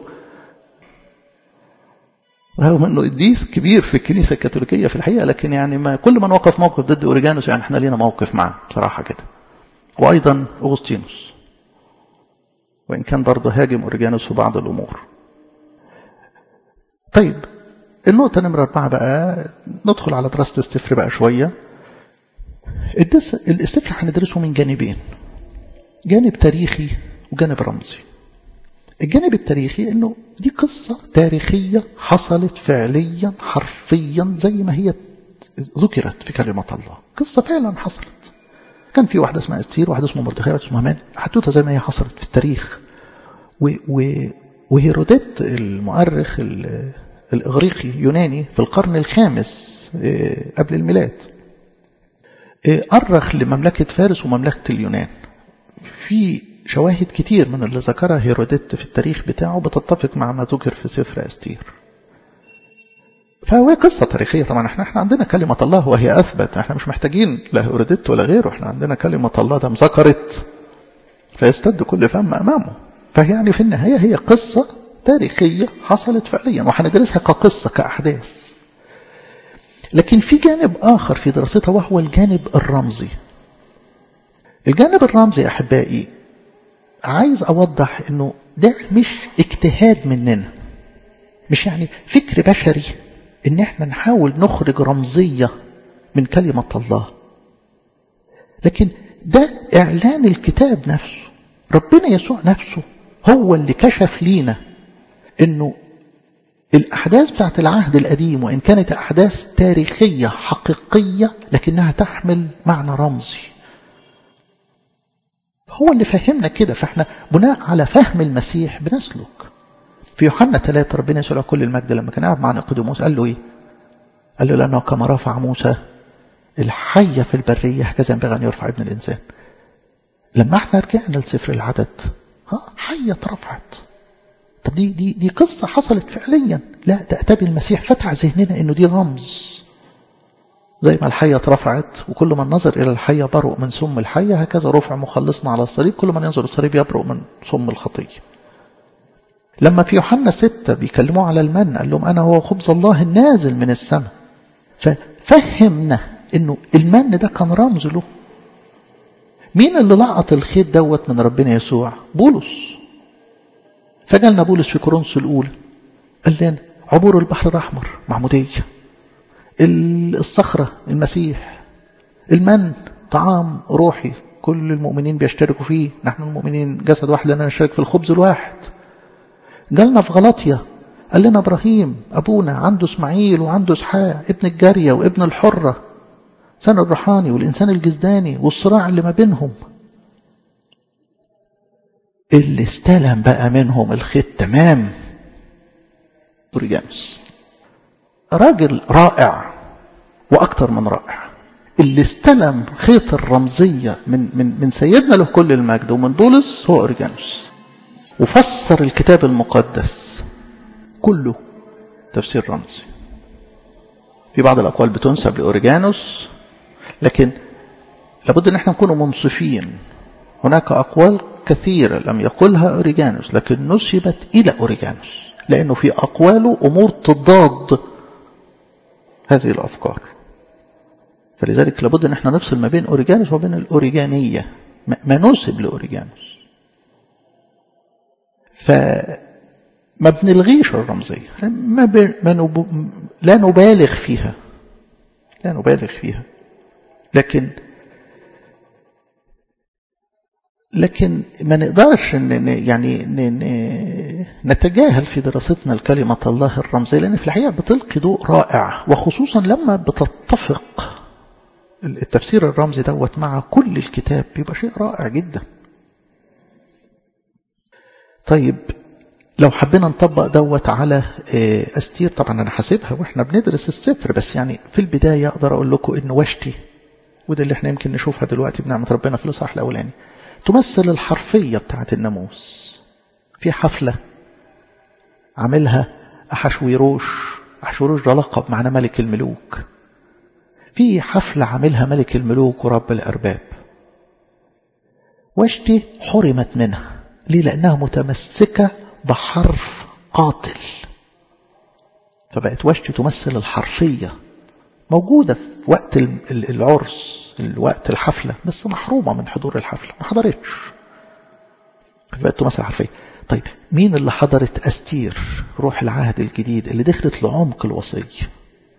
رغم انه قديس كبير في الكنيسه الكاثوليكيه في الحقيقه لكن يعني ما كل من وقف موقف ضد اوريجانوس يعني احنا لينا موقف معاه بصراحه كده وايضا اغسطينوس وان كان برضه هاجم اوريجانوس في بعض الامور طيب النقطة نمرة أربعة بقى ندخل على دراسة السفر بقى شوية السفر هندرسه من جانبين جانب تاريخي وجانب رمزي الجانب التاريخي انه دي قصة تاريخية حصلت فعليا حرفيا زي ما هي ذكرت في كلمة الله قصة فعلا حصلت كان في واحدة اسمها استير واحدة اسمها مردخاي واحدة اسمها مان حدوتها زي ما هي حصلت في التاريخ و و وهيروديت المؤرخ الإغريقي يوناني في القرن الخامس قبل الميلاد أرخ لمملكة فارس ومملكة اليونان في شواهد كتير من اللي ذكرها هيروديت في التاريخ بتاعه بتتفق مع ما ذكر في سفر أستير فهو قصة تاريخية طبعا احنا احنا عندنا كلمة الله وهي أثبت احنا مش محتاجين لا هيروديت ولا غيره احنا عندنا كلمة الله ده ذكرت فيستد كل فم أمامه فهي يعني في النهاية هي قصة تاريخية حصلت فعليا وهندرسها كقصة كأحداث لكن في جانب آخر في دراستها وهو الجانب الرمزي الجانب الرمزي أحبائي عايز أوضح أنه ده مش اجتهاد مننا مش يعني فكر بشري ان احنا نحاول نخرج رمزية من كلمة الله لكن ده اعلان الكتاب نفسه ربنا يسوع نفسه هو اللي كشف لينا انه الاحداث بتاعت العهد القديم وان كانت احداث تاريخية حقيقية لكنها تحمل معنى رمزي هو اللي فهمنا كده فاحنا بناء على فهم المسيح بنسلك في يوحنا 3 ربنا يسوع كل المجد لما كان قاعد مع نيقوديموس قال له ايه قال له لانه كما رفع موسى الحية في البرية هكذا ينبغي ان يرفع ابن الانسان لما احنا رجعنا لسفر العدد ها حية اترفعت طب دي دي دي قصة حصلت فعليا لا ده أتابي المسيح فتح ذهننا انه دي رمز زي ما الحية اترفعت وكل من نظر إلى الحية برؤ من سم الحية هكذا رفع مخلصنا على الصليب كل من ينظر الصليب يبرؤ من سم الخطية لما في يوحنا ستة بيكلموا على المن قال لهم أنا هو خبز الله النازل من السماء ففهمنا انه المن ده كان رمز له مين اللي لقط الخيط دوت من ربنا يسوع بولس فجالنا بولس في كورنثوس الاولى قال لنا عبور البحر الاحمر معموديه الصخره المسيح المن طعام روحي كل المؤمنين بيشتركوا فيه نحن المؤمنين جسد واحد لنا نشترك في الخبز الواحد جالنا في غلطية قال لنا إبراهيم أبونا عنده إسماعيل وعنده إسحاق ابن الجارية وابن الحرة سن الروحاني والإنسان الجزداني والصراع اللي ما بينهم اللي استلم بقى منهم الخيط تمام أوريجانوس راجل رائع وأكثر من رائع اللي استلم خيط الرمزية من, من, من سيدنا له كل المجد ومن بولس هو أوريجانوس وفسر الكتاب المقدس كله تفسير رمزي في بعض الأقوال بتنسب لأوريجانوس لكن لابد أن احنا نكون منصفين هناك أقوال كثيرة لم يقولها أوريجانوس لكن نسبت إلى أوريجانوس لأنه في أقواله أمور تضاد هذه الأفكار فلذلك لابد أن احنا نفصل ما بين أوريجانوس وبين الأوريجانية ما نسب لأوريجانوس فما بنلغيش الرمزية ما, ب... ما نب... لا نبالغ فيها لا نبالغ فيها لكن لكن ما نقدرش ن... يعني ن... نتجاهل في دراستنا الكلمة الله الرمزية لأن في الحقيقة بتلقي ضوء رائع وخصوصا لما بتتفق التفسير الرمزي دوت مع كل الكتاب بيبقى شيء رائع جدا طيب لو حبينا نطبق دوت على أستير طبعا أنا حاسبها وإحنا بندرس السفر بس يعني في البداية أقدر أقول لكم إن وشتي وده اللي إحنا يمكن نشوفها دلوقتي بنعمة ربنا في الإصحاح الأولاني تمثل الحرفية بتاعة الناموس في حفلة عاملها أحشويروش أحشويروش ده لقب معنى ملك الملوك في حفلة عاملها ملك الملوك ورب الأرباب وشتي حرمت منها ليه لأنها متمسكة بحرف قاتل فبقت وشتي تمثل الحرفية موجودة في وقت العرس الوقت الحفلة بس محرومة من حضور الحفلة ما حضرتش فبقت تمثل الحرفية طيب مين اللي حضرت أستير روح العهد الجديد اللي دخلت لعمق الوصية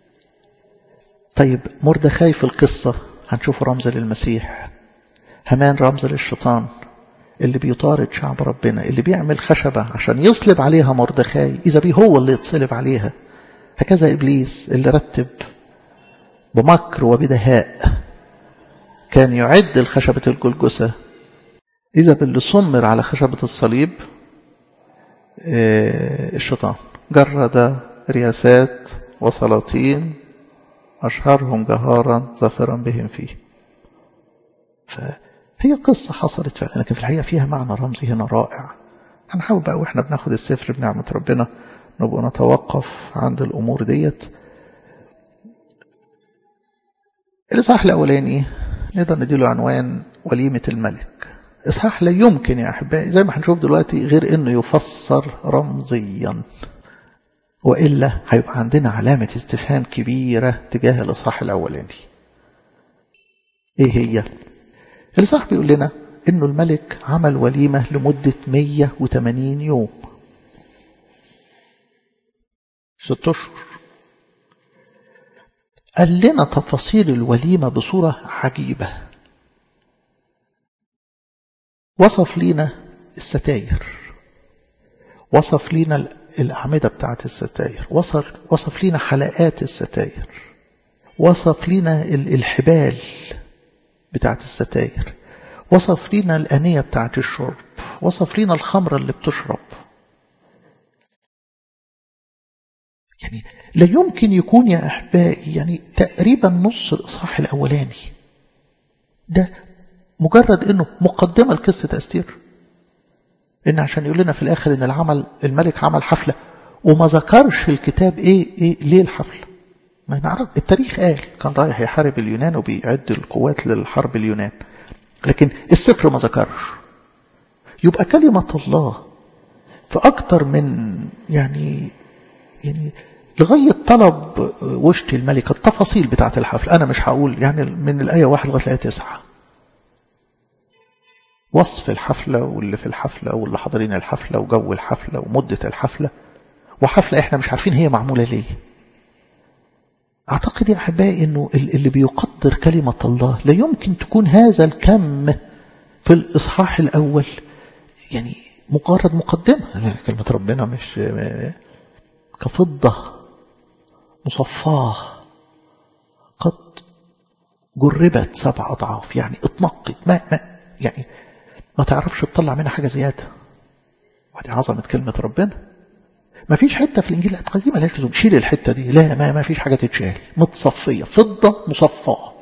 طيب مردخاي في القصة هنشوف رمز للمسيح همان رمز للشيطان اللي بيطارد شعب ربنا اللي بيعمل خشبة عشان يصلب عليها مردخاي إذا بيه هو اللي يتصلب عليها هكذا إبليس اللي رتب بمكر وبدهاء كان يعد الخشبة الجلجسة إذا باللي صمر على خشبة الصليب الشيطان جرد رياسات وسلاطين أشهرهم جهارا ظافرا بهم فيه فهي قصة حصلت فعلا لكن في الحقيقة فيها معنى رمزي هنا رائع هنحاول بقى وإحنا بناخد السفر بنعمة ربنا نبقى نتوقف عند الأمور ديت الإصحاح الأولاني نقدر نديله عنوان وليمة الملك إصحاح لا يمكن يا أحبائي زي ما هنشوف دلوقتي غير إنه يفسر رمزيا وإلا هيبقى عندنا علامة استفهام كبيرة تجاه الإصحاح الأولاني إيه هي؟ الإصحاح بيقول لنا إنه الملك عمل وليمة لمدة 180 يوم ست أشهر قال لنا تفاصيل الوليمة بصورة عجيبة وصف لنا الستاير وصف لنا الأعمدة بتاعت الستاير وصف, وصف لنا حلقات الستاير وصف لنا الحبال بتاعت الستاير وصف لنا الأنية بتاعت الشرب وصف لنا الخمرة اللي بتشرب يعني لا يمكن يكون يا أحبائي يعني تقريبا نص الإصحاح الأولاني ده مجرد أنه مقدمة لقصة أستير إن عشان يقول لنا في الآخر إن العمل الملك عمل حفلة وما ذكرش الكتاب إيه, إيه ليه الحفلة ما نعرف التاريخ قال كان رايح يحارب اليونان وبيعد القوات للحرب اليونان لكن السفر ما ذكرش يبقى كلمة الله في أكتر من يعني يعني لغاية طلب وشت الملك التفاصيل بتاعة الحفل أنا مش هقول يعني من الآية واحد لغاية الآية تسعة وصف الحفلة واللي في الحفلة واللي حاضرين الحفلة وجو الحفلة ومدة الحفلة وحفلة احنا مش عارفين هي معمولة ليه أعتقد يا أحبائي أنه اللي بيقدر كلمة الله لا يمكن تكون هذا الكم في الإصحاح الأول يعني مجرد مقدمة كلمة ربنا مش كفضة مصفاة قد جربت سبع أضعاف يعني اتنقت ما, ما يعني ما تعرفش تطلع منها حاجة زيادة ودي عظمة كلمة ربنا ما فيش حتة في الإنجيل القديمة لا لازم شيل الحتة دي لا ما, ما فيش حاجة تتشال متصفية فضة مصفاة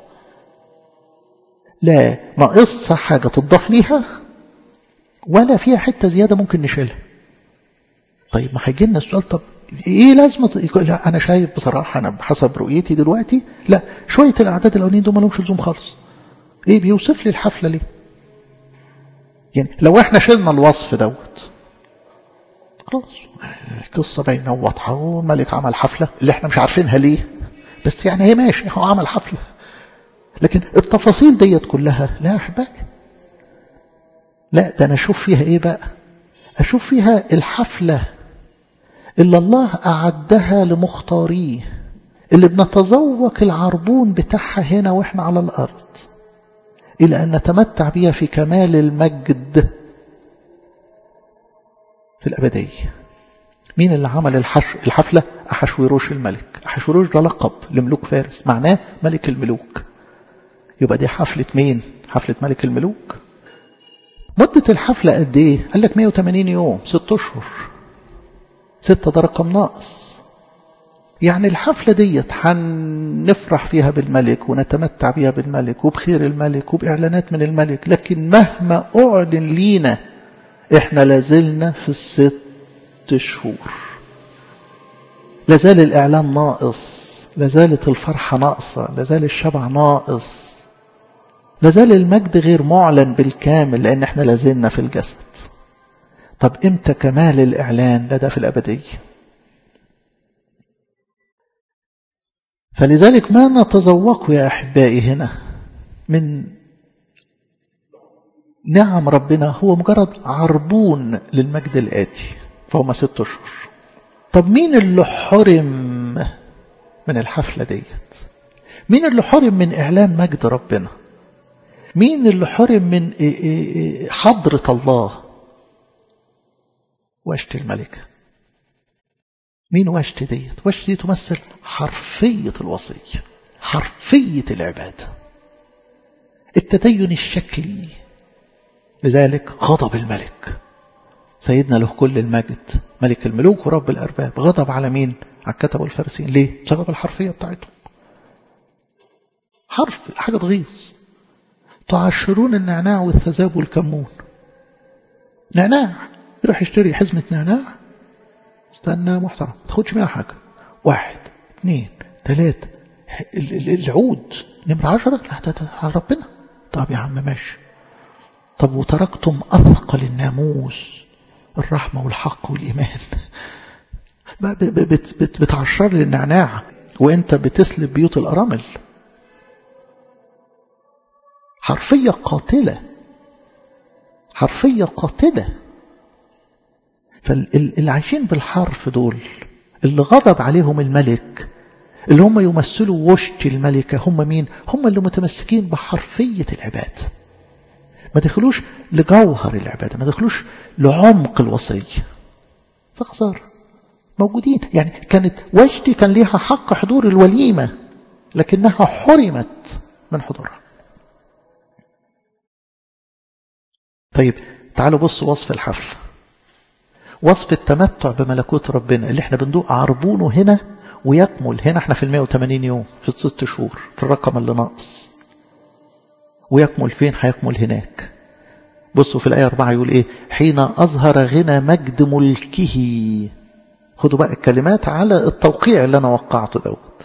لا ناقصها حاجة تضاف ليها ولا فيها حتة زيادة ممكن نشيلها طيب ما هيجي لنا السؤال طب ايه لازمه لا انا شايف بصراحه انا بحسب رؤيتي دلوقتي لا شويه الاعداد الاولانيين دول ما لهمش لزوم خالص ايه بيوصف لي الحفله ليه يعني لو احنا شلنا الوصف دوت خلاص قصة باينة وواضحة والملك عمل حفلة اللي احنا مش عارفينها ليه بس يعني هي ماشي هو عمل حفلة لكن التفاصيل ديت كلها لا احبائي لا ده انا اشوف فيها ايه بقى اشوف فيها الحفلة اللي الله اعدها لمختاريه اللي بنتذوق العربون بتاعها هنا واحنا على الارض الى ان نتمتع بها في كمال المجد في الابديه مين اللي عمل الحش... الحفلة أحشويروش الملك أحشويروش ده لقب لملوك فارس معناه ملك الملوك يبقى دي حفلة مين حفلة ملك الملوك مدة الحفلة قد ايه قال لك 180 يوم ست اشهر ستة ده رقم ناقص يعني الحفلة ديت هنفرح فيها بالملك ونتمتع بيها بالملك وبخير الملك وبإعلانات من الملك لكن مهما أعلن لينا احنا لازلنا في الست شهور لازال الإعلان ناقص لازالت الفرحة ناقصة لازال الشبع ناقص لازال المجد غير معلن بالكامل لأن احنا لازلنا في الجسد طب امتى كمال الإعلان لدى في الأبدية فلذلك ما نتذوق يا أحبائي هنا من نعم ربنا هو مجرد عربون للمجد الآتي فهم ست أشهر طب مين اللي حرم من الحفلة ديت مين اللي حرم من إعلان مجد ربنا مين اللي حرم من حضرة الله وشت الملكة مين وشت ديت وشت دي تمثل حرفية الوصية حرفية العبادة التدين الشكلي لذلك غضب الملك سيدنا له كل المجد ملك الملوك ورب الأرباب غضب على مين على الكتب والفارسين ليه بسبب الحرفية بتاعتهم حرف حاجة تغيظ تعشرون النعناع والثذاب والكمون نعناع يروح يشتري حزمة نعناع استنى محترم ما تاخدش منها حاجة واحد اثنين ثلاثة العود نمرة عشرة لا ده, ده على ربنا طب يا عم ماشي طب وتركتم أثقل الناموس الرحمة والحق والإيمان بتعشر لي النعناع وانت بتسلب بيوت الأرامل حرفية قاتلة حرفية قاتلة فاللي عايشين بالحرف دول اللي غضب عليهم الملك اللي هم يمثلوا وشت الملكة هم مين هم اللي متمسكين بحرفية العبادة ما دخلوش لجوهر العبادة ما دخلوش لعمق الوصية فخسارة موجودين يعني كانت وجدي كان ليها حق حضور الوليمة لكنها حرمت من حضورها طيب تعالوا بصوا وصف الحفل وصف التمتع بملكوت ربنا اللي احنا بندوق عربونه هنا ويكمل هنا احنا في ال 180 يوم في الست شهور في الرقم اللي ناقص ويكمل فين هيكمل هناك بصوا في الآية 4 يقول ايه حين أظهر غنى مجد ملكه خدوا بقى الكلمات على التوقيع اللي أنا وقعته دوت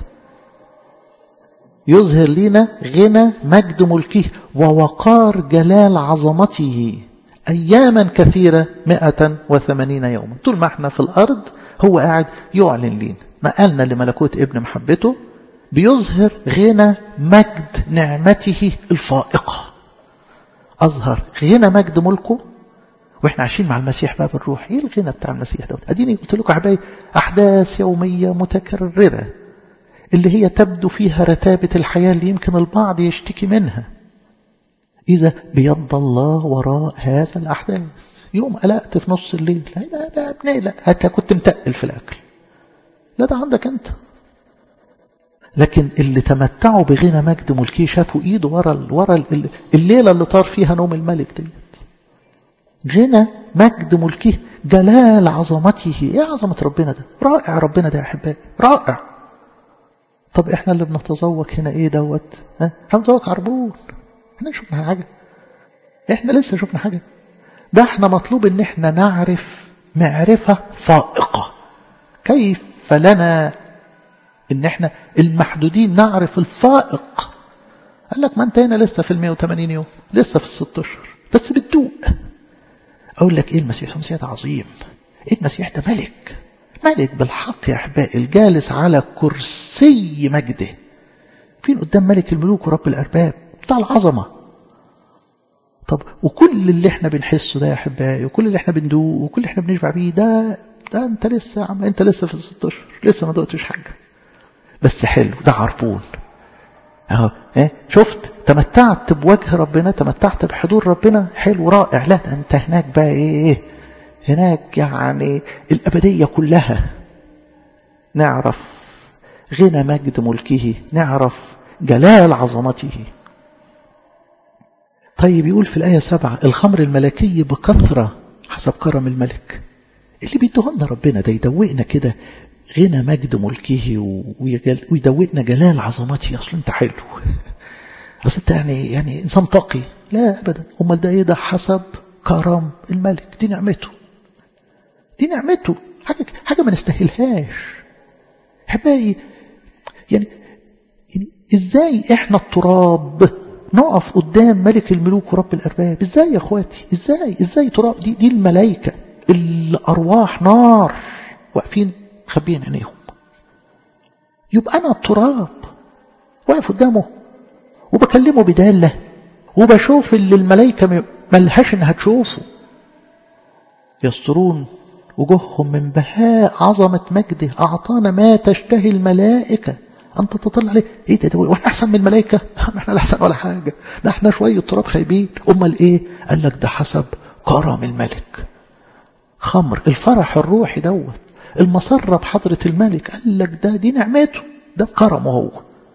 يظهر لنا غنى مجد ملكه ووقار جلال عظمته أياما كثيرة مئة وثمانين يوما طول ما احنا في الأرض هو قاعد يعلن لنا نقلنا لملكوت ابن محبته بيظهر غنى مجد نعمته الفائقة أظهر غنى مجد ملكه واحنا عايشين مع المسيح بقى بالروح ايه الغنى بتاع المسيح دوت اديني قلت لكم احبائي احداث يوميه متكرره اللي هي تبدو فيها رتابه الحياه اللي يمكن البعض يشتكي منها اذا بيد الله وراء هذا الاحداث يوم قلقت في نص الليل لا ده ابني لا هات كنت متقل في الاكل لا ده عندك انت لكن اللي تمتعوا بغنى مجد ملكي شافوا ايده ورا ورا الليله اللي طار فيها نوم الملك ديت غنى مجد ملكه جلال عظمته ايه عظمه ربنا ده رائع ربنا ده يا احبائي رائع طب احنا اللي بنتذوق هنا ايه دوت ها هنتذوق عربون احنا شفنا حاجه احنا لسه شفنا حاجه ده احنا مطلوب ان احنا نعرف معرفه فائقه كيف لنا ان احنا المحدودين نعرف الفائق قال لك ما انت هنا لسه في ال 180 يوم لسه في ال 16 بس بتدوق اقول لك ايه المسيح المسيح ده عظيم ايه المسيح ده ملك ملك بالحق يا احبائي الجالس على كرسي مجده فين قدام ملك الملوك ورب الارباب بتاع العظمه طب وكل اللي احنا بنحسه ده يا احبائي وكل اللي احنا بندوق وكل اللي احنا بنشبع بيه ده ده انت لسه عم انت لسه في ال 16 لسه ما دقتش حاجه بس حلو ده عربون اهو ايه شفت تمتعت بوجه ربنا تمتعت بحضور ربنا حلو رائع لا انت هناك بقى ايه هناك يعني الابديه كلها نعرف غنى مجد ملكه نعرف جلال عظمته طيب يقول في الآية سبعة الخمر الملكي بكثرة حسب كرم الملك اللي بيدهن ربنا ده يدوقنا كده غنى مجد ملكه ويدوقنا جلال عظمته اصل انت حلو اصل انت يعني يعني انسان تقي لا ابدا امال ده ايه ده حسب كرم الملك دي نعمته دي نعمته حاجه حاجه ما نستاهلهاش احبائي يعني يعني ازاي احنا التراب نقف قدام ملك الملوك ورب الارباب ازاي يا اخواتي ازاي ازاي تراب دي دي الملائكه الارواح نار واقفين مخبيين عينيهم يبقى انا التراب واقف قدامه وبكلمه بداله وبشوف اللي الملائكه ملهاش انها تشوفه يسترون وجوههم من بهاء عظمة مجده أعطانا ما تشتهي الملائكة أنت تطلع عليه إيه ده, ده وإحنا أحسن من الملائكة ما إحنا لا أحسن ولا حاجة ده إحنا شوية تراب خايبين أمال إيه قال لك ده حسب كرم الملك خمر الفرح الروحي دوت المسرة بحضرة الملك قال لك ده دي نعمته ده كرمه هو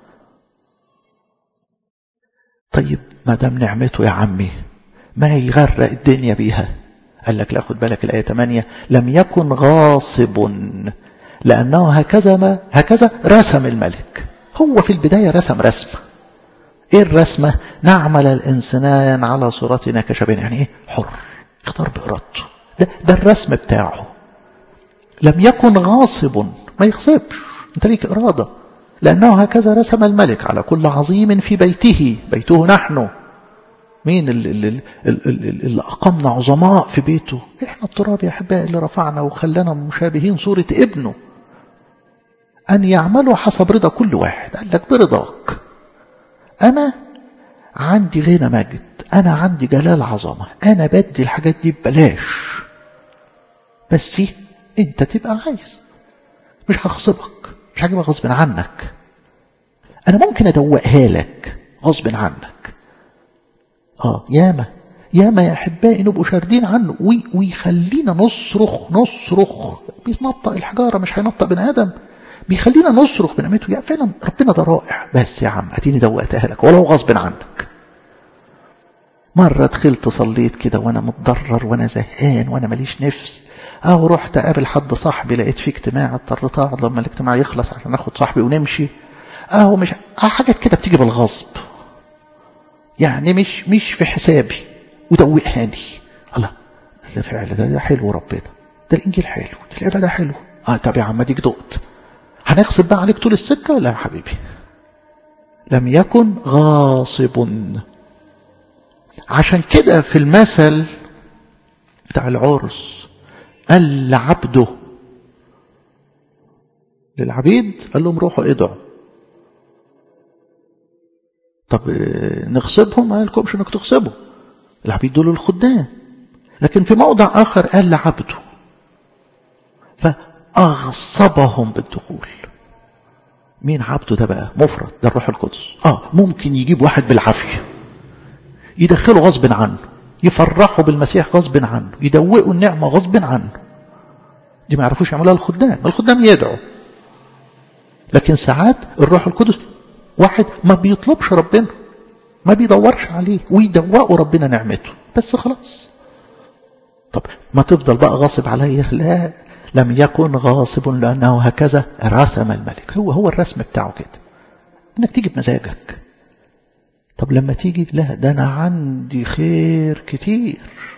طيب ما دام نعمته يا عمي ما يغرق الدنيا بيها قال لك لا خد بالك الآية 8 لم يكن غاصب لأنه هكذا ما هكذا رسم الملك هو في البداية رسم رسمة إيه الرسمة نعمل الإنسان على صورتنا كشبهنا يعني إيه حر اختار بإرادته ده, ده الرسم بتاعه لم يكن غاصب ما يغصبش انت ليك إرادة لأنه هكذا رسم الملك على كل عظيم في بيته بيته نحن مين اللي, اللي, اللي, اللي أقمنا عظماء في بيته إحنا التراب يا أحبائي اللي رفعنا وخلانا مشابهين صورة ابنه أن يعملوا حسب رضا كل واحد قال لك برضاك أنا عندي غنى مجد أنا عندي جلال عظمة أنا بدي الحاجات دي ببلاش بس أنت تبقى عايز مش هغصبك مش هجيبها غصب عنك أنا ممكن أدوقها لك غصب عنك آه ياما ياما يا أحبائي نبقوا شاردين عنه وي ويخلينا نصرخ نصرخ بينطق الحجارة مش هينطق بني آدم بيخلينا نصرخ بنعمته يا فعلا ربنا ده رائع بس يا عم اديني دوقتها لك ولو غصب عنك مرة دخلت صليت كده وانا متضرر وانا زهقان وانا ماليش نفس اهو رحت اقابل حد صاحبي لقيت في اجتماع اضطريت اقعد لما الاجتماع يخلص عشان اخد صاحبي ونمشي اهو مش اه حاجات كده بتيجي بالغصب يعني مش مش في حسابي ودوقهاني الله ده فعلا ده, ده حلو ربنا ده الانجيل حلو ده العباده حلوه اه طب يا عم اديك دقت هنغصب بقى عليك طول السكه لا يا حبيبي لم يكن غاصب عشان كده في المثل بتاع العرس قال لعبده للعبيد قال لهم روحوا ادعوا طب نغصبهم ما قالكمش انك تغصبوا العبيد دول الخدام لكن في موضع اخر قال لعبده فاغصبهم بالدخول مين عبده ده بقى مفرد ده الروح القدس اه ممكن يجيب واحد بالعافيه يدخله غصب عنه يفرحوا بالمسيح غصب عنه يدوقوا النعمه غصب عنه دي ما يعرفوش يعملوها الخدام الخدام يدعوا لكن ساعات الروح القدس واحد ما بيطلبش ربنا ما بيدورش عليه ويدوقوا ربنا نعمته بس خلاص طب ما تفضل بقى غاصب عليا لا لم يكن غاصب لأنه هكذا رسم الملك هو هو الرسم بتاعه كده انك تيجي بمزاجك طب لما تيجي لا ده انا عندي خير كتير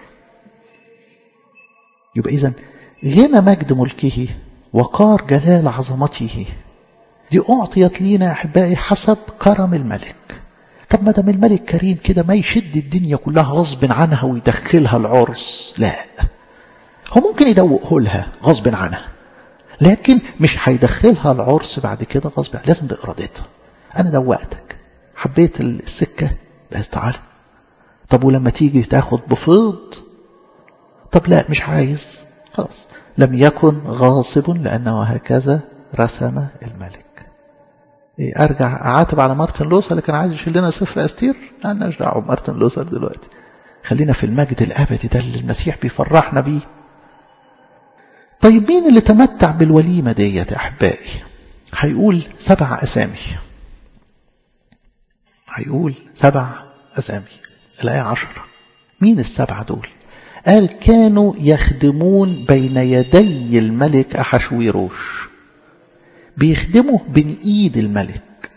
يبقى اذا غنى مجد ملكه وقار جلال عظمته دي أعطيت لينا يا أحبائي حسب كرم الملك طب ما دام الملك كريم كده ما يشد الدنيا كلها غصب عنها ويدخلها العرس لا هو ممكن يدوقه لها غصب عنها لكن مش هيدخلها العرس بعد كده غصب عنها لازم بإرادتها أنا دوقتك حبيت السكة بس تعالى طب ولما تيجي تاخد بفيض طب لا مش عايز خلاص لم يكن غاصب لأنه هكذا رسم الملك إيه ارجع اعاتب على مارتن لوثر اللي كان عايز يشيل لنا سفر استير مالناش دعوه بمارتن لوثر دلوقتي خلينا في المجد الابدي ده اللي المسيح بيفرحنا بيه طيب مين اللي تمتع بالوليمه ديت يا احبائي هيقول سبع اسامي هيقول سبع اسامي الآية عشرة مين السبعة دول قال كانوا يخدمون بين يدي الملك أحشويروش بيخدموا بين إيد الملك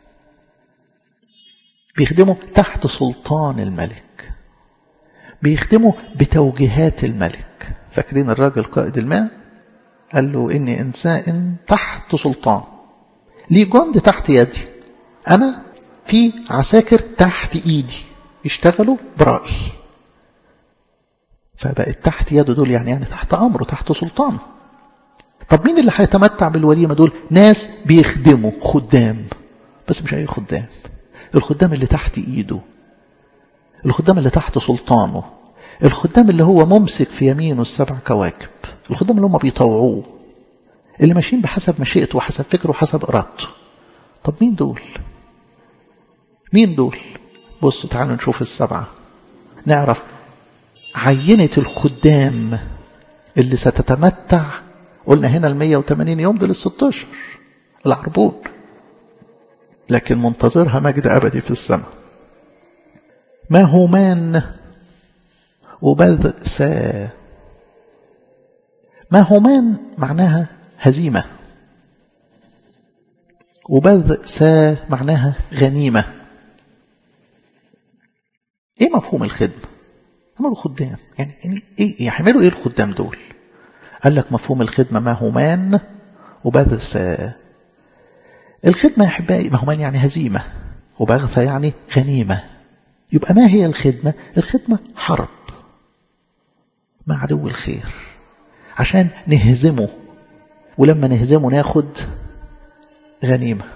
بيخدموا تحت سلطان الملك بيخدموا بتوجيهات الملك فاكرين الراجل قائد الماء قال له إني إنسان تحت سلطان لي جند تحت يدي أنا في عساكر تحت إيدي يشتغلوا برأيي فبقت تحت يده دول يعني يعني تحت أمره تحت سلطانه طب مين اللي هيتمتع بالوليمة دول ناس بيخدموا خدام بس مش أي خدام الخدام اللي تحت إيده الخدام اللي تحت سلطانه الخدام اللي هو ممسك في يمينه السبع كواكب الخدام اللي هم بيطوعوه اللي ماشيين بحسب مشيئته وحسب فكره وحسب إرادته طب مين دول مين دول بصوا تعالوا نشوف السبعة نعرف عينة الخدام اللي ستتمتع قلنا هنا ال 180 يوم دول ال 16 العربون لكن منتظرها مجد أبدي في السماء ما همان وبذسا ما همان معناها هزيمة وبذسا معناها غنيمة ايه مفهوم الخدمة عملوا خدام يعني ايه يعملوا ايه الخدام دول قال لك مفهوم الخدمة ما همان وبذسا الخدمة يا أحبائي ما همان يعني هزيمة وبغثة يعني غنيمة يبقى ما هي الخدمة الخدمة حرب مع عدو الخير عشان نهزمه ولما نهزمه ناخد غنيمة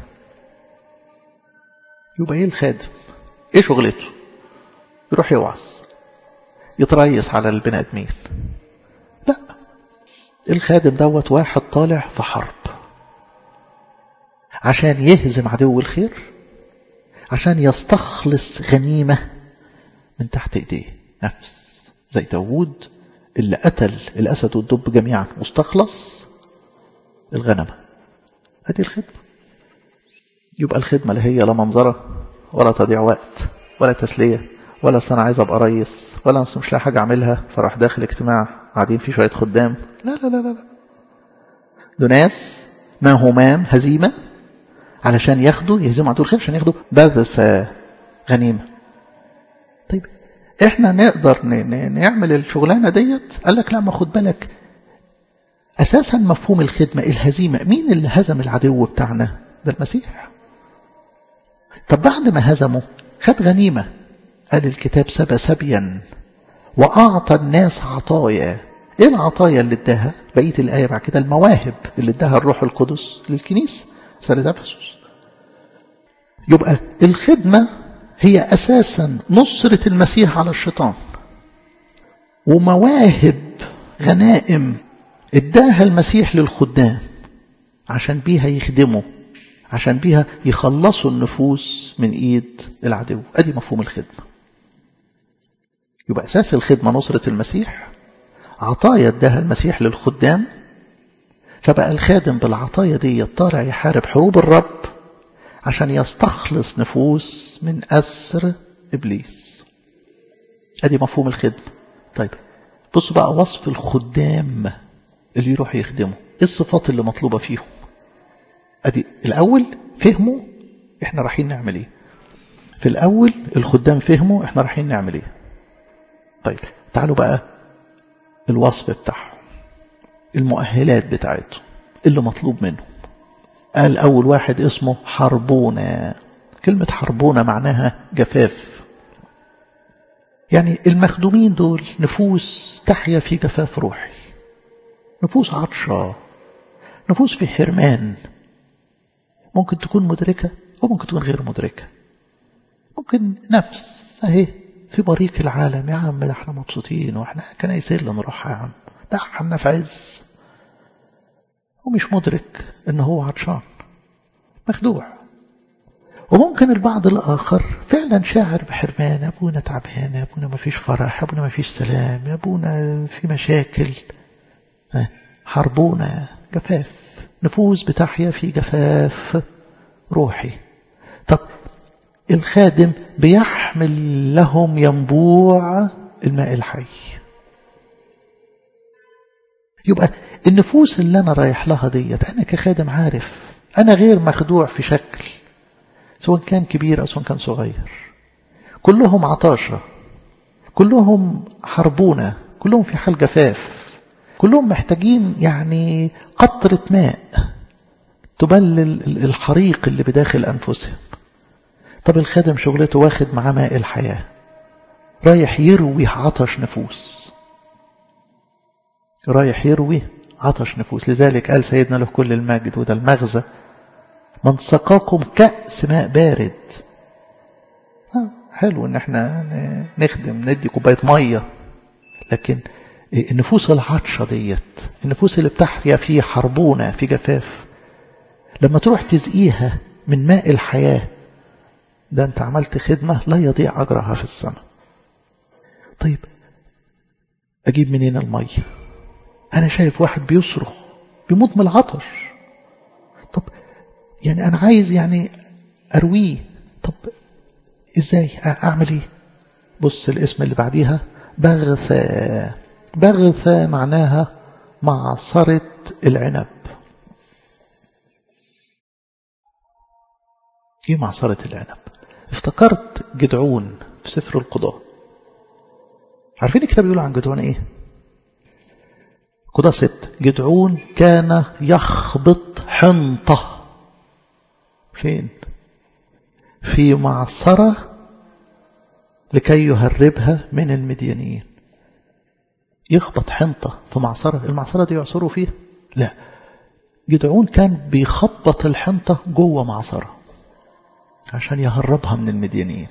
يبقى ايه الخادم ايه شغلته يروح يوعظ يتريس على البني ادمين لا الخادم دوت واحد طالع في حرب عشان يهزم عدو الخير عشان يستخلص غنيمة من تحت ايديه نفس زي داوود اللي قتل الأسد والدب جميعا واستخلص الغنمة هذه الخدمة يبقى الخدمة لا هي لا منظرة ولا تضيع وقت ولا تسلية ولا أنا عايز أبقى ريس ولا مش لاقي حاجة أعملها فراح داخل اجتماع قاعدين فيه شوية خدام لا لا لا لا دول ناس ما همام هزيمة علشان ياخدوا يهزموا عدو الخير عشان ياخدوا بذس غنيمة طيب احنا نقدر نعمل الشغلانة ديت قال لك لا ما خد بالك أساسا مفهوم الخدمة الهزيمة مين اللي هزم العدو بتاعنا ده المسيح طب بعد ما هزمه خد غنيمة قال الكتاب سبى سبيا وأعطى الناس عطايا ايه العطايا اللي اداها بقية الآية بعد كده المواهب اللي اداها الروح القدس للكنيسة رسالة أفسس يبقى الخدمة هي أساسا نصرة المسيح على الشيطان ومواهب غنائم اداها المسيح للخدام عشان بيها يخدموا عشان بيها يخلصوا النفوس من ايد العدو ادي مفهوم الخدمة يبقى اساس الخدمة نصرة المسيح عطايا اداها المسيح للخدام فبقى الخادم بالعطايا دي طالع يحارب حروب الرب عشان يستخلص نفوس من أسر إبليس ادي مفهوم الخدمة طيب بصوا بقى وصف الخدام اللي يروح يخدموا ايه الصفات اللي مطلوبة فيهم ادي الاول فهموا احنا رايحين نعمل ايه في الاول الخدام فهموا احنا رايحين نعمل ايه طيب تعالوا بقى الوصف بتاعهم المؤهلات بتاعتهم اللي مطلوب منهم قال اول واحد اسمه حربونة كلمة حربونة معناها جفاف يعني المخدومين دول نفوس تحيا في جفاف روحي نفوس عطشة نفوس في حرمان ممكن تكون مدركة وممكن تكون غير مدركة ممكن نفس اهي في بريق العالم يا عم ده احنا مبسوطين واحنا كنايس اللي نروحها يا عم ده احنا في عز ومش مدرك ان هو عطشان مخدوع وممكن البعض الآخر فعلا شاعر بحرمان أبونا تعبان يا أبونا ما فيش فرح يا أبونا ما فيش سلام يا أبونا في مشاكل حربونا جفاف نفوس بتحيا في جفاف روحي طب الخادم بيحمل لهم ينبوع الماء الحي يبقى النفوس اللي أنا رايح لها ديت أنا كخادم عارف أنا غير مخدوع في شكل سواء كان كبير أو سواء كان صغير كلهم عطاشة كلهم حربونة كلهم في حال جفاف كلهم محتاجين يعني قطرة ماء تبلل الحريق اللي بداخل أنفسهم طب الخادم شغلته واخد معاه ماء الحياة رايح يروي عطش نفوس رايح يروي عطش نفوس لذلك قال سيدنا له كل المجد وده المغزى من سقاكم كأس ماء بارد حلو ان احنا نخدم ندي كوباية مية لكن النفوس العطشة ديت النفوس اللي بتحيا في حربونة في جفاف لما تروح تزقيها من ماء الحياة ده انت عملت خدمة لا يضيع أجرها في السماء طيب أجيب منين المية أنا شايف واحد بيصرخ بيموت من العطش طب يعني أنا عايز يعني أرويه طب إزاي أعمل إيه بص الاسم اللي بعديها بغثة بغثة معناها معصرة العنب ايه معصرة العنب افتكرت جدعون في سفر القضاء عارفين الكتاب بيقول عن جدعون ايه قضاء ست جدعون كان يخبط حنطة فين في معصرة لكي يهربها من المديانيين يخبط حنطة في معصرة المعصرة دي يعصروا فيها لا جدعون كان بيخبط الحنطة جوه معصرة عشان يهربها من المديانيين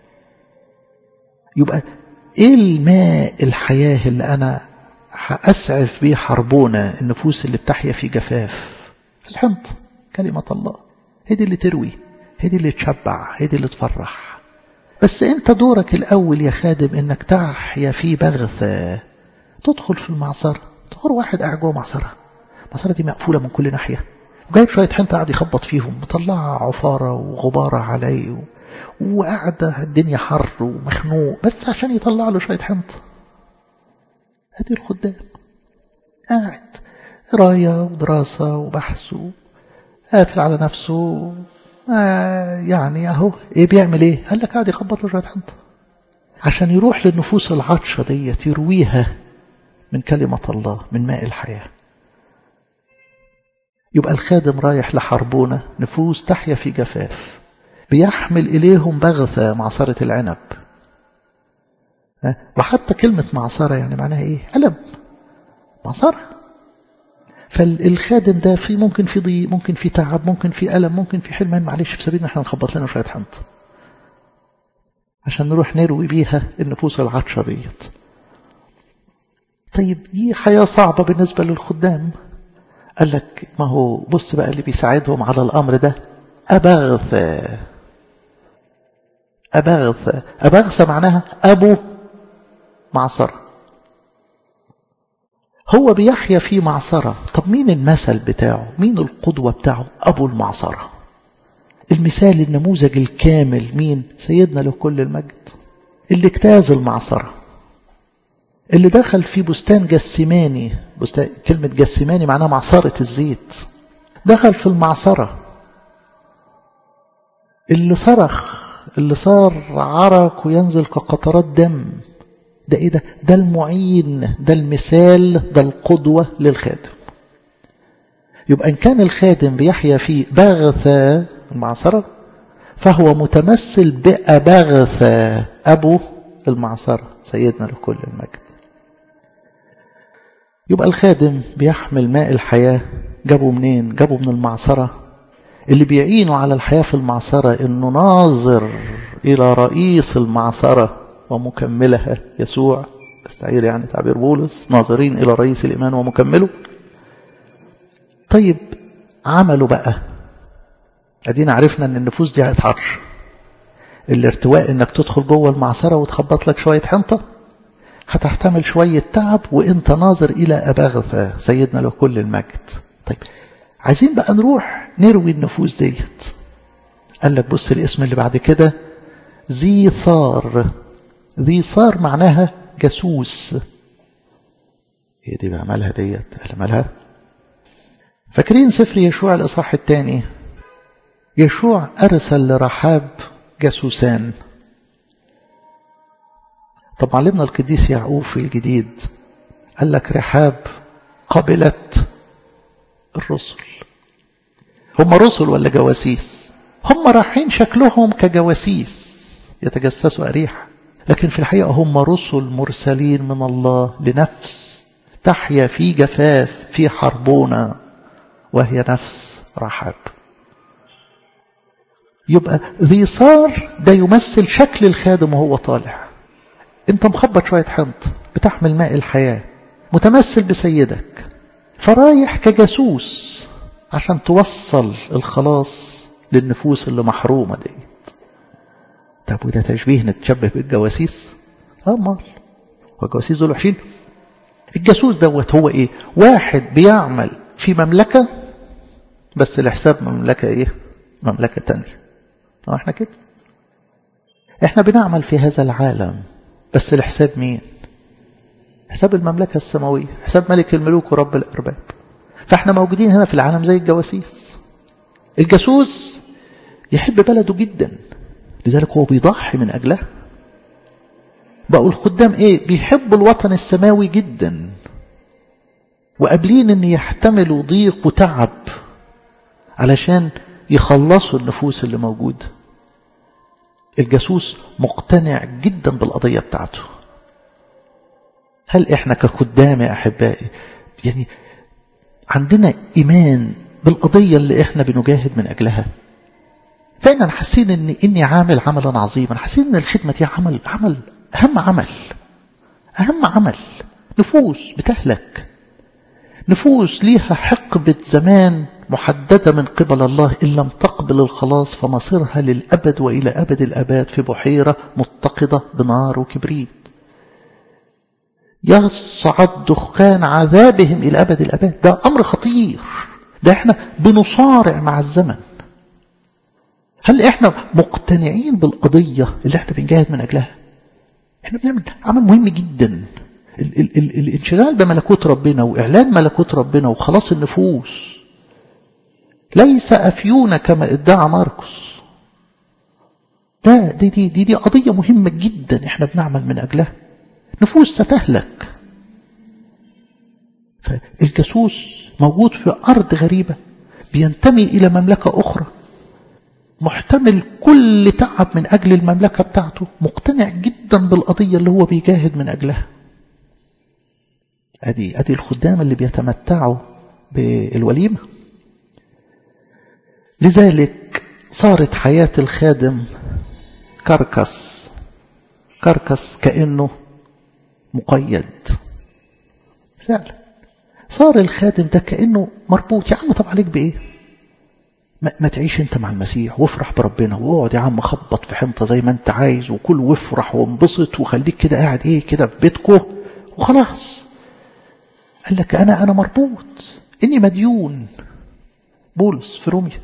يبقى ايه الماء الحياة اللي انا هأسعف بيه حربونا النفوس اللي بتحيا في جفاف الحنط كلمة الله هي دي اللي تروي هي دي اللي تشبع هي دي اللي تفرح بس انت دورك الاول يا خادم انك تحيا في بغثة تدخل في المعصرة تدخل واحد قاعد جوه معصرة المعصرة دي مقفولة من كل ناحية جايب شوية حنطة قاعد يخبط فيهم مطلعها عفارة وغبارة عليه و... وقاعدة الدنيا حر ومخنوق بس عشان يطلع له شوية حنطة هدي الخدام قاعد قراية ودراسة وبحث قافل على نفسه آه يعني اهو ايه بيعمل ايه قال لك قاعد يخبط له شوية حنطة عشان يروح للنفوس العطشة ديت يرويها من كلمة الله من ماء الحياة يبقى الخادم رايح لحربونة نفوس تحيا في جفاف بيحمل إليهم بغثة معصرة العنب وحتى كلمة معصرة يعني معناها إيه ألم معصرة فالخادم ده في ممكن في ضيق ممكن في تعب ممكن في ألم ممكن في حرمان معلش بسبيل احنا نخبط لنا شوية حنط عشان نروح نروي بيها النفوس العطشة ديت طيب دي حياة صعبة بالنسبة للخدام قال لك ما هو بص بقى اللي بيساعدهم على الأمر ده أبغثة أبغثة أبغثة معناها أبو معصرة هو بيحيا في معصرة طب مين المثل بتاعه مين القدوة بتاعه أبو المعصرة المثال النموذج الكامل مين سيدنا له كل المجد اللي اجتاز المعصرة اللي دخل في بستان جسماني بستان كلمة جسماني معناها معصرة الزيت دخل في المعصرة اللي صرخ اللي صار عرق وينزل كقطرات دم ده ايه ده ده المعين ده المثال ده القدوة للخادم يبقى إن كان الخادم بيحيا في بغثة المعصرة فهو متمثل بأبغثة أبو المعصرة سيدنا لكل المجد يبقى الخادم بيحمل ماء الحياة جابه منين جابه من المعصرة اللي بيعينه على الحياة في المعصرة انه ناظر الى رئيس المعصرة ومكملها يسوع استعير يعني تعبير بولس ناظرين الى رئيس الايمان ومكمله طيب عملوا بقى ادينا عرفنا ان النفوس دي هتعرش الارتواء انك تدخل جوه المعصرة وتخبط لك شوية حنطة هتحتمل شوية تعب وانت ناظر الى اباغثة سيدنا له كل المجد طيب عايزين بقى نروح نروي النفوس ديت قال لك بص الاسم اللي بعد كده ذي ثار ذي ثار معناها جاسوس هي دي بقى مالها ديت مالها فاكرين سفر يشوع الإصحاح الثاني يشوع أرسل لرحاب جاسوسان طب معلمنا القديس يعقوب في الجديد قال لك رحاب قبلت الرسل هم رسل ولا جواسيس هم رايحين شكلهم كجواسيس يتجسسوا أريحة لكن في الحقيقة هم رسل مرسلين من الله لنفس تحيا في جفاف في حربنا وهي نفس رحب يبقى ذي صار ده يمثل شكل الخادم وهو طالع انت مخبط شوية حنط بتحمل ماء الحياة متمثل بسيدك فرايح كجاسوس عشان توصل الخلاص للنفوس اللي محرومة ديت طب وده تشبيه نتشبه بالجواسيس اه مال هو الجواسيس دول وحشين الجاسوس دوت هو ايه واحد بيعمل في مملكة بس لحساب مملكة ايه مملكة تانية اه احنا كده احنا بنعمل في هذا العالم بس لحساب مين حساب المملكة السماوية حساب ملك الملوك ورب الأرباب فاحنا موجودين هنا في العالم زي الجواسيس الجاسوس يحب بلده جدا لذلك هو بيضحي من أجلها بقوا الخدام ايه بيحبوا الوطن السماوي جدا وقابلين ان يحتملوا ضيق وتعب علشان يخلصوا النفوس اللي موجودة الجاسوس مقتنع جدا بالقضية بتاعته هل احنا كخدام يا احبائي يعني عندنا ايمان بالقضية اللي احنا بنجاهد من اجلها فإننا حاسين ان اني عامل عملا عظيما حاسين ان الخدمة دي عمل عمل اهم عمل اهم عمل نفوس بتهلك نفوس ليها حقبة زمان محددة من قبل الله إن لم تقبل الخلاص فمصيرها للأبد وإلى أبد الأباد في بحيرة متقدة بنار وكبريت يصعد دخان عذابهم إلى أبد الأباد ده أمر خطير ده احنا بنصارع مع الزمن هل احنا مقتنعين بالقضية اللي احنا بنجاهد من أجلها احنا بنعمل عمل مهم جدا ال ال ال الانشغال بملكوت ربنا وإعلان ملكوت ربنا وخلاص النفوس ليس أفيون كما ادعى ماركوس لا دي, دي, دي, دي قضية مهمة جدا احنا بنعمل من أجلها نفوس ستهلك فالجاسوس موجود في أرض غريبة بينتمي إلى مملكة أخرى محتمل كل تعب من أجل المملكة بتاعته مقتنع جدا بالقضية اللي هو بيجاهد من أجلها أدي, أدي الخدام اللي بيتمتعوا بالوليمة لذلك صارت حياة الخادم كركس كركس كأنه مقيد فعلا صار الخادم ده كأنه مربوط يا عم طب عليك بإيه ما, ما تعيش انت مع المسيح وافرح بربنا واقعد يا عم خبط في حنطة زي ما انت عايز وكل وافرح وانبسط وخليك كده قاعد ايه كده في بيتكو وخلاص قال لك انا انا مربوط اني مديون بولس في روميا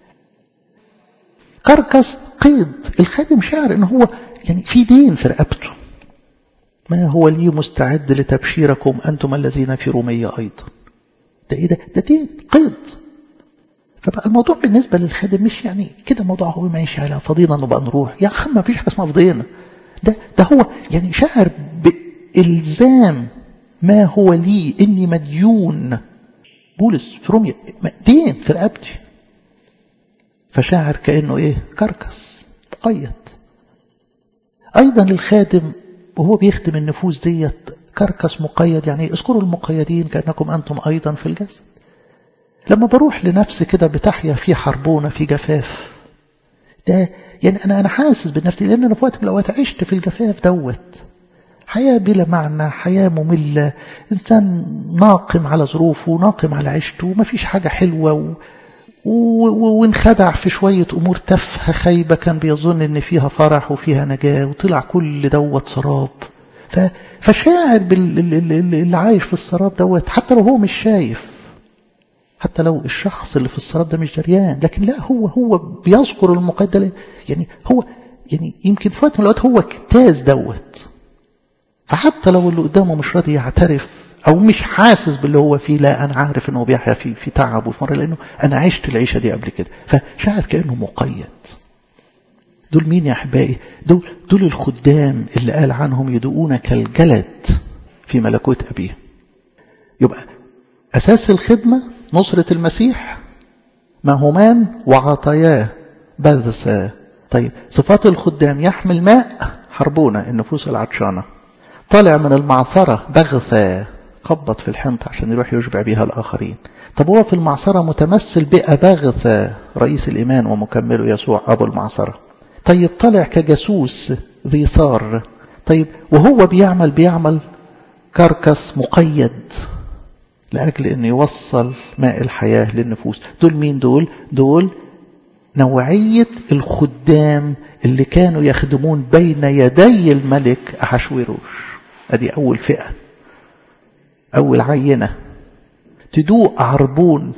كركس قيد الخادم شعر ان هو يعني في دين في رقبته ما هو لي مستعد لتبشيركم أنتم الذين في رومية أيضا ده إيه ده ده دين قيد فبقى الموضوع بالنسبة للخادم مش يعني كده موضوع هو ماشي على فضينا نبقى نروح يا عم ما فيش حاجة اسمها فضينا ده ده هو يعني شاعر بإلزام ما هو لي إني مديون بولس في روميا دين في رقبتي فشاعر كأنه إيه كركس مقيد أيضا الخادم وهو بيخدم النفوس ديت كركس مقيد يعني اذكروا المقيدين كأنكم أنتم أيضا في الجسد لما بروح لنفسي كده بتحيا في حربونة في جفاف ده يعني أنا أنا حاسس بنفسي لأن أنا في وقت من الأوقات عشت في الجفاف دوت حياة بلا معنى حياة مملة إنسان ناقم على ظروفه ناقم على عيشته ما فيش حاجة حلوة و... وانخدع في شوية أمور تافهة خايبة كان بيظن إن فيها فرح وفيها نجاة وطلع كل دوت سراب فشاعر باللي عايش في السراب دوت حتى لو هو مش شايف حتى لو الشخص اللي في السراب ده مش دريان لكن لا هو هو بيذكر المقيد ده يعني هو يعني يمكن في وقت من الأوقات هو اجتاز دوت فحتى لو اللي قدامه مش راضي يعترف أو مش حاسس باللي هو فيه لا أنا عارف إنه بيحيا في في تعب وفي مرة لأنه أنا عشت العيشة دي قبل كده فشعر كأنه مقيد دول مين يا أحبائي دول, دول الخدام اللي قال عنهم يدؤون كالجلد في ملكوت أبيه يبقى أساس الخدمة نصرة المسيح مهمان وعطاياه بذسا طيب صفات الخدام يحمل ماء حربونة النفوس العطشانة طالع من المعصرة بغثا خبط في الحنطة عشان يروح يشبع بيها الآخرين طب هو في المعصرة متمثل بأباغثا رئيس الإيمان ومكمله يسوع أبو المعصرة طيب طلع كجاسوس ذي ثار طيب وهو بيعمل بيعمل كركس مقيد لأجل أن يوصل ماء الحياة للنفوس دول مين دول دول نوعية الخدام اللي كانوا يخدمون بين يدي الملك أحشويروش أدي أول فئة أول عينة تدوق عربون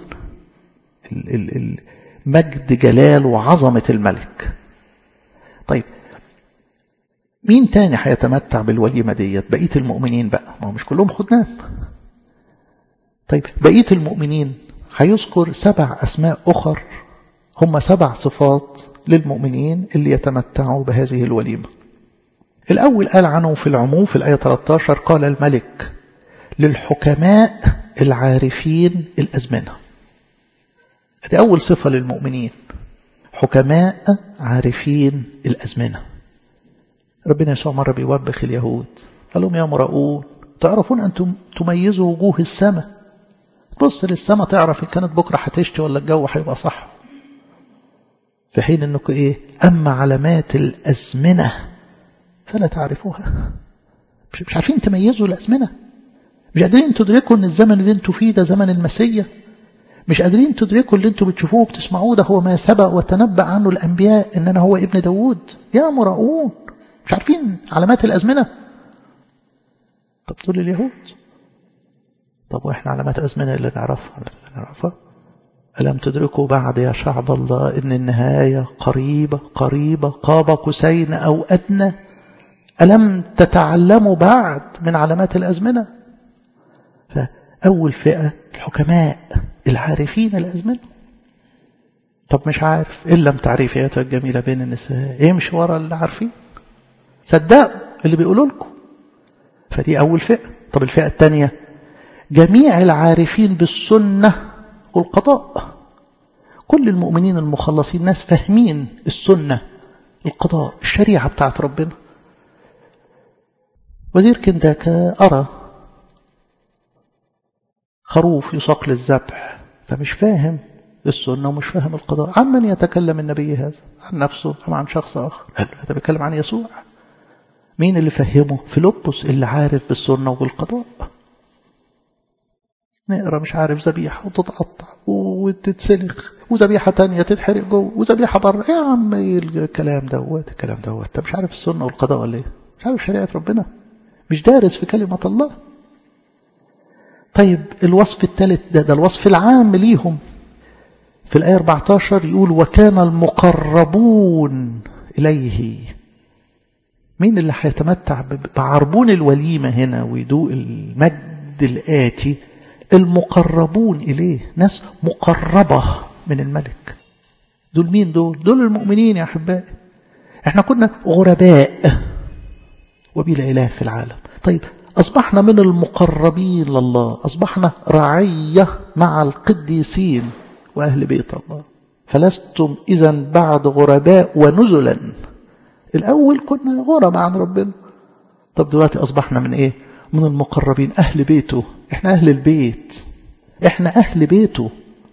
مجد جلال وعظمة الملك طيب مين تاني هيتمتع بالوليمة ديت بقية المؤمنين بقى ما هو مش كلهم خدام طيب بقية المؤمنين هيذكر سبع أسماء أخر هم سبع صفات للمؤمنين اللي يتمتعوا بهذه الوليمة الأول قال عنه في العموم في الآية 13 قال الملك للحكماء العارفين الأزمنة هذه أول صفة للمؤمنين حكماء عارفين الأزمنة ربنا يسوع مرة بيوبخ اليهود قال لهم يا مراؤون تعرفون أن تميزوا وجوه السماء تبص للسماء تعرف إن كانت بكرة هتشتي ولا الجو هيبقى صح في حين أنك إيه أما علامات الأزمنة فلا تعرفوها مش عارفين تميزوا الأزمنة مش قادرين تدركوا أن الزمن اللي انتوا فيه ده زمن المسيح مش قادرين تدركوا اللي انتوا بتشوفوه وبتسمعوه ده هو ما سبق وتنبأ عنه الأنبياء إننا هو ابن داوود يا مراؤون مش عارفين علامات الأزمنة طب دول اليهود طب وإحنا علامات الأزمنة اللي نعرفها نعرفها ألم تدركوا بعد يا شعب الله إن النهاية قريبة قريبة قاب قوسين أو أدنى ألم تتعلموا بعد من علامات الأزمنة فأول فئة الحكماء العارفين الأزمنة طب مش عارف إن لم تعرفي يا الجميلة بين النساء امشي ورا اللي عارفين صدقوا اللي بيقولوا لكم فدي أول فئة طب الفئة الثانية جميع العارفين بالسنة والقضاء كل المؤمنين المخلصين ناس فاهمين السنة القضاء الشريعة بتاعت ربنا وزير كنداك أرى خروف يساق للذبح فمش فاهم السنة ومش فاهم القضاء عن من يتكلم النبي هذا عن نفسه أم عن شخص آخر هذا بيتكلم عن يسوع مين اللي فهمه فيلبس اللي عارف بالسنة وبالقضاء نقرا مش عارف ذبيحة وتتقطع وتتسلخ وذبيحة تانية تتحرق جوه وذبيحة بره ايه يا عم ايه الكلام دوت الكلام دوت انت مش عارف السنة والقضاء ولا ايه مش عارف شريعة ربنا مش دارس في كلمة الله طيب الوصف الثالث ده ده الوصف العام ليهم في الآية 14 يقول وكان المقربون إليه مين اللي هيتمتع بعربون الوليمة هنا ويدوق المجد الآتي المقربون إليه ناس مقربة من الملك دول مين دول دول المؤمنين يا أحبائي احنا كنا غرباء وبلا إله في العالم طيب أصبحنا من المقربين لله أصبحنا رعية مع القديسين وأهل بيت الله فلستم إذا بعد غرباء ونزلا الأول كنا غرباء عن ربنا طب دلوقتي أصبحنا من إيه من المقربين أهل بيته إحنا أهل البيت إحنا أهل بيته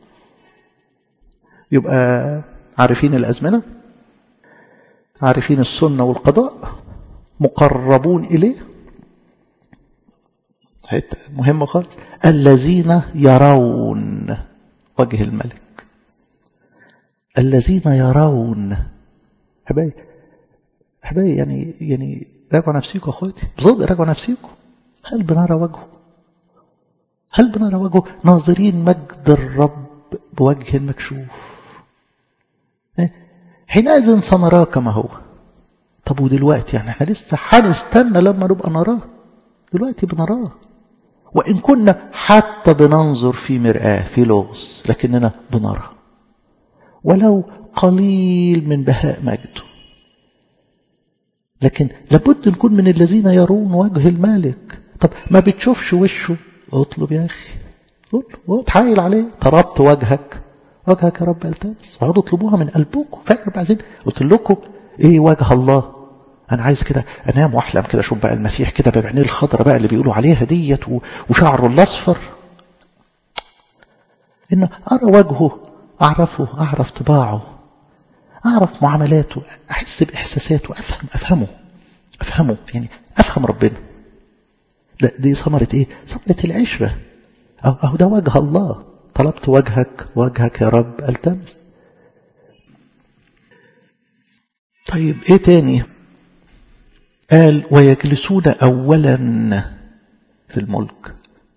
يبقى عارفين الأزمنة عارفين السنة والقضاء مقربون إليه حتة مهمة خالص الذين يرون وجه الملك الذين يرون حبايبي حبايبي يعني يعني راجعوا نفسيكم اخواتي بصدق راجعوا نفسيكم هل بنرى وجهه هل بنرى وجهه ناظرين مجد الرب بوجه مكشوف حينئذ سنراه كما هو طب ودلوقتي يعني احنا لسه هنستنى لما نبقى نراه دلوقتي بنراه وإن كنا حتى بننظر في مرآة في لغز لكننا بنرى ولو قليل من بهاء مجده لكن لابد نكون من الذين يرون وجه الملك طب ما بتشوفش وشه اطلب يا أخي اطلب تحايل عليه طلبت وجهك وجهك يا رب التمس وقعدوا اطلبوها من قلبكم فاكر عايزين قلت لكم ايه وجه الله انا عايز كده انام واحلم كده اشوف بقى المسيح كده بعينيه الخضراء بقى اللي بيقولوا عليها ديت وشعره الاصفر ان ارى وجهه اعرفه اعرف طباعه اعرف معاملاته احس باحساساته افهم افهمه افهمه يعني افهم ربنا ده دي ثمرة ايه ثمرة العشرة أو, أو ده وجه الله طلبت وجهك وجهك يا رب التمس طيب ايه تاني قال ويجلسون اولا في الملك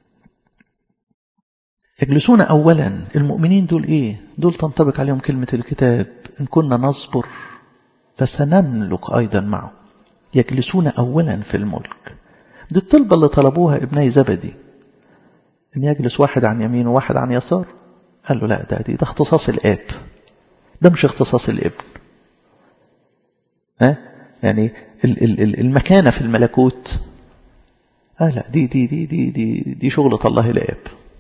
يجلسون اولا المؤمنين دول ايه دول تنطبق عليهم كلمة الكتاب ان كنا نصبر فسنملك ايضا معه يجلسون اولا في الملك دي الطلبة اللي طلبوها ابني زبدي ان يجلس واحد عن يمين وواحد عن يسار قال له لا ده دي ده اختصاص الاب ده مش اختصاص الابن ها يعني المكانة في الملكوت آه لا دي دي دي دي دي, دي شغلة الله الآب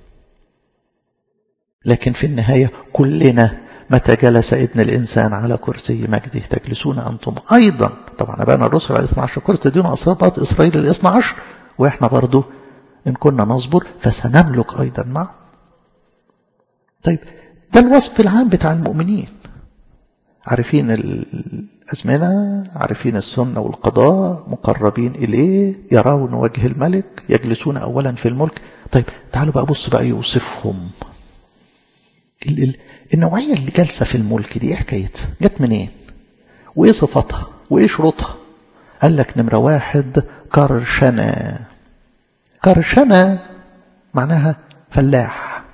لكن في النهاية كلنا متى جلس ابن الإنسان على كرسي مجده تجلسون أنتم أيضا طبعا أبانا الرسل على 12 كرسي دون أصابات إسرائيل الاثنى عشر وإحنا برضو إن كنا نصبر فسنملك أيضا معه طيب ده الوصف العام بتاع المؤمنين عارفين الأزمنة عارفين السنة والقضاء مقربين إليه يرون وجه الملك يجلسون أولا في الملك طيب تعالوا بقى بص بقى يوصفهم ال ال النوعية اللي جالسة في الملك دي ايه حكايتها جت منين وايه صفاتها وايه شروطها قال لك نمرة واحد كرشنة كرشنة معناها فلاح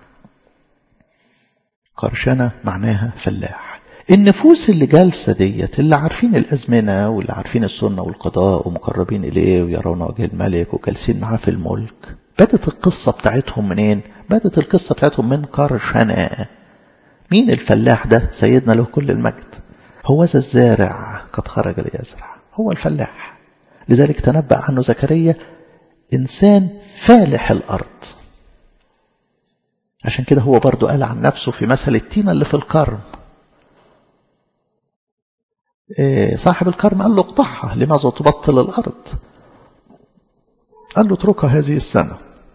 كرشنة معناها فلاح النفوس اللي جالسة ديت اللي عارفين الأزمنة واللي عارفين السنة والقضاء ومقربين إليه ويرون وجه الملك وجالسين معاه في الملك بدت القصة بتاعتهم منين؟ بدت القصة بتاعتهم من كرشنة مين الفلاح ده سيدنا له كل المجد هو ذا الزارع قد خرج ليزرع هو الفلاح لذلك تنبأ عنه زكريا إنسان فالح الأرض عشان كده هو برضو قال عن نفسه في مثل التينة اللي في الكرم صاحب الكرم قال له اقطعها لماذا تبطل الأرض قال له اتركها هذه السنة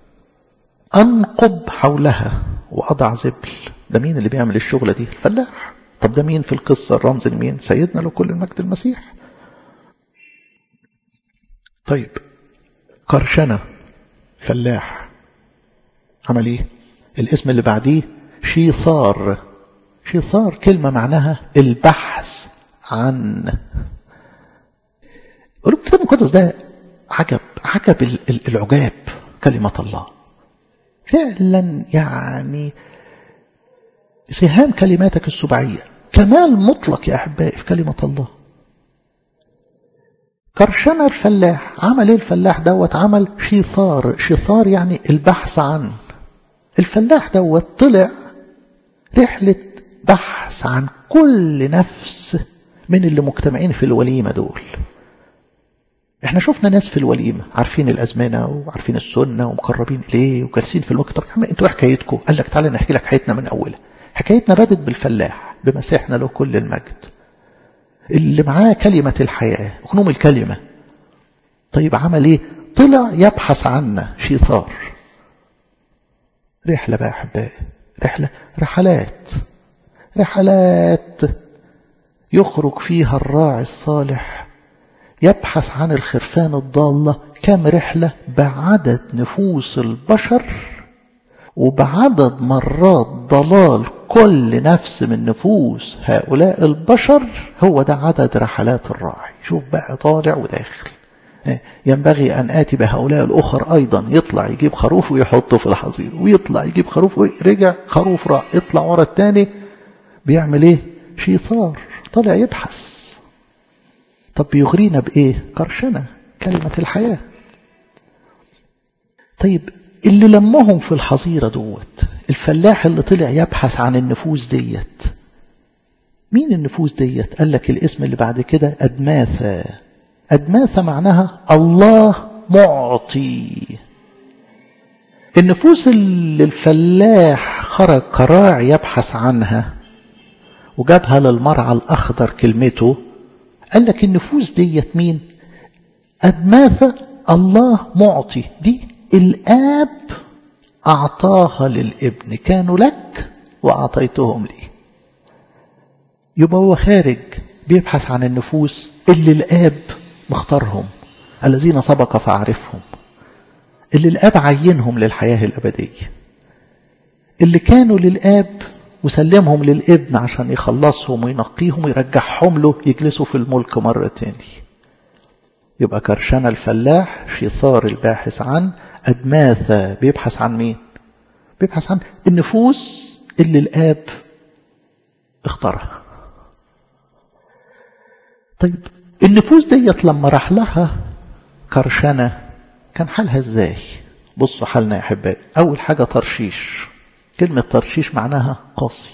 أنقب حولها وأضع زبل ده مين اللي بيعمل الشغلة دي الفلاح طب ده مين في القصة الرمز لمين سيدنا له كل المجد المسيح طيب قرشنة فلاح عمل ايه الاسم اللي بعديه شيثار شيثار كلمة معناها البحث عن قلوا الكتاب المقدس ده عجب عجب العجاب كلمة الله فعلا يعني سهام كلماتك السبعية كمال مطلق يا أحبائي في كلمة الله كرشنا الفلاح عمل ايه الفلاح دوت عمل شيثار شيثار يعني البحث عن الفلاح دوت طلع رحلة بحث عن كل نفس من اللي مجتمعين في الوليمة دول احنا شفنا ناس في الوليمة عارفين الأزمنة وعارفين السنة ومقربين إليه وجالسين في الملك طب يا عم انتوا حكايتكم قال لك تعالى نحكي لك حكايتنا من أولها حكايتنا بدت بالفلاح بمسيحنا له كل المجد اللي معاه كلمة الحياة أغنوم الكلمة طيب عمل ايه طلع يبحث عنا شيثار رحلة بقى أحبائي رحلة رحلات رحلات يخرج فيها الراعي الصالح يبحث عن الخرفان الضالة كم رحلة بعدد نفوس البشر وبعدد مرات ضلال كل نفس من نفوس هؤلاء البشر هو ده عدد رحلات الراعي شوف بقى طالع وداخل ينبغي أن آتي بهؤلاء الأخر أيضا يطلع يجيب خروف ويحطه في الحظير ويطلع يجيب خروف ورجع خروف راح يطلع ورا التاني بيعمل ايه شيطار طالع يبحث طب بيغرينا بإيه كرشنا كلمة الحياة طيب اللي لمهم في الحظيرة دوت الفلاح اللي طلع يبحث عن النفوس ديت مين النفوس ديت قال لك الاسم اللي بعد كده أدماثة أدماثة معناها الله معطي النفوس اللي الفلاح خرج كراعي يبحث عنها وجابها للمرعى الأخضر كلمته قال لك النفوس ديت مين أدماثة الله معطي دي الآب أعطاها للابن كانوا لك وأعطيتهم لي يبقى هو خارج بيبحث عن النفوس اللي الآب مختارهم الذين سبق فأعرفهم اللي الآب عينهم للحياة الأبدية اللي كانوا للآب وسلمهم للابن عشان يخلصهم وينقيهم ويرجعهم له يجلسوا في الملك مرة تاني يبقى كرشنا الفلاح شيثار الباحث عن أدماثة بيبحث عن مين بيبحث عن النفوس اللي الآب اختارها طيب النفوس ديت لما راح لها كرشنة كان حالها ازاي بصوا حالنا يا احبائي اول حاجة ترشيش كلمة ترشيش معناها قاسي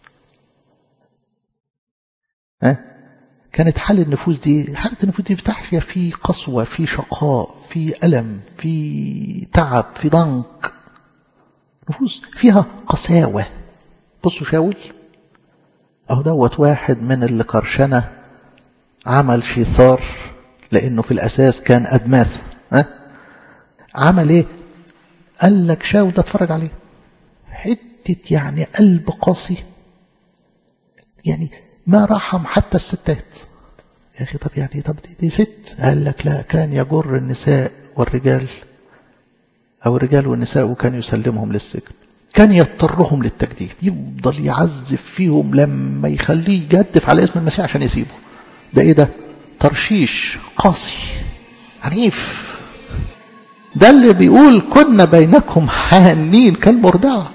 ها كانت حال النفوس دي حالة النفوس دي بتحيا في قسوة في شقاء في ألم في تعب في ضنك نفوس فيها قساوة بصوا شاول أهو دوت واحد من اللي كرشنة عمل شيثار لأنه في الأساس كان أدماث ها؟ عمل إيه قال لك شاول ده اتفرج عليه حتة يعني قلب قاسي يعني ما رحم حتى الستات يا أخي طب يعني طب دي, دي ست قال لك لا كان يجر النساء والرجال أو الرجال والنساء وكان يسلمهم للسجن كان يضطرهم للتجديف يفضل يعذب فيهم لما يخليه يجدف على اسم المسيح عشان يسيبه ده ايه ده ترشيش قاسي عنيف ده اللي بيقول كنا بينكم حانين كالمرضعة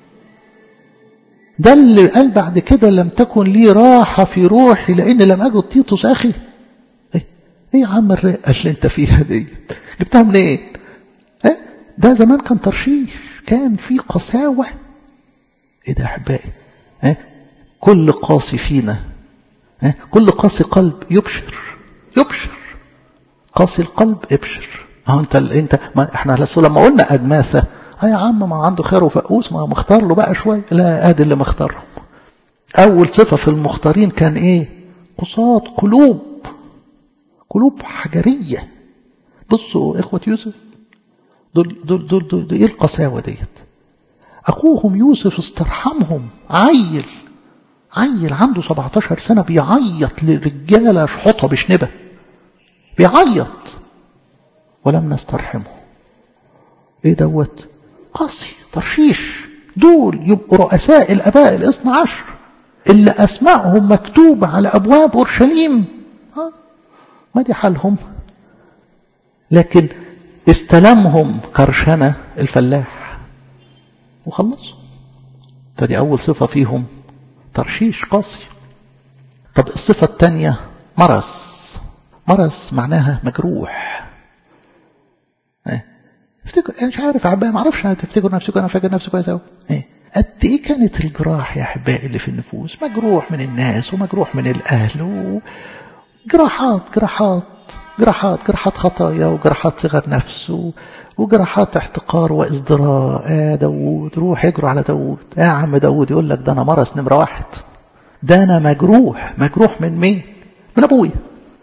ده اللي قال بعد كده لم تكن لي راحة في روحي لأن لم أجد تيتوس أخي ايه, إيه يا عم الرقة اللي انت فيها دي جبتها منين إيه؟ إيه؟ ده زمان كان ترشيش كان في قساوة ايه ده يا احبائي إيه؟ كل قاسي فينا إيه؟ كل قاسي قلب يبشر يبشر قاسي القلب ابشر اهو انت انت ما احنا لما قلنا ادماثه اه يا عم ما عنده خير وفقوس ما مختار له بقى شويه لا ادي اللي مختارهم اول صفه في المختارين كان ايه قصاد قلوب قلوب حجريه بصوا اخوه يوسف دول دول دول, دول, دول ايه القساوه ديت اخوهم يوسف استرحمهم عيل عيل عنده 17 سنه بيعيط لرجاله شحطه بشنبه بيعيط ولم نسترحمه ايه دوت قاسي ترشيش دول يبقوا رؤساء الاباء الاثنى عشر اللي اسمائهم مكتوبه على ابواب اورشليم ها ما دي حالهم لكن استلمهم كرشنة الفلاح وخلصوا فدي أول صفة فيهم ترشيش قاسي طب الصفة الثانية مرس مرس معناها مجروح ايه افتكر مش عارف عباية ما اعرفش انا تفتكر نفسك انا فاكر نفسي كويس قوي ايه قد ايه كانت الجراح يا احبائي اللي في النفوس مجروح من الناس ومجروح من الاهل وجراحات جراحات جراحات جراحات خطايا وجراحات صغر نفس وجراحات احتقار وازدراء آه داود روح يجروا على داود يا آه عم داود يقول لك ده انا مرس نمرة واحد ده انا مجروح مجروح من مين من ابويا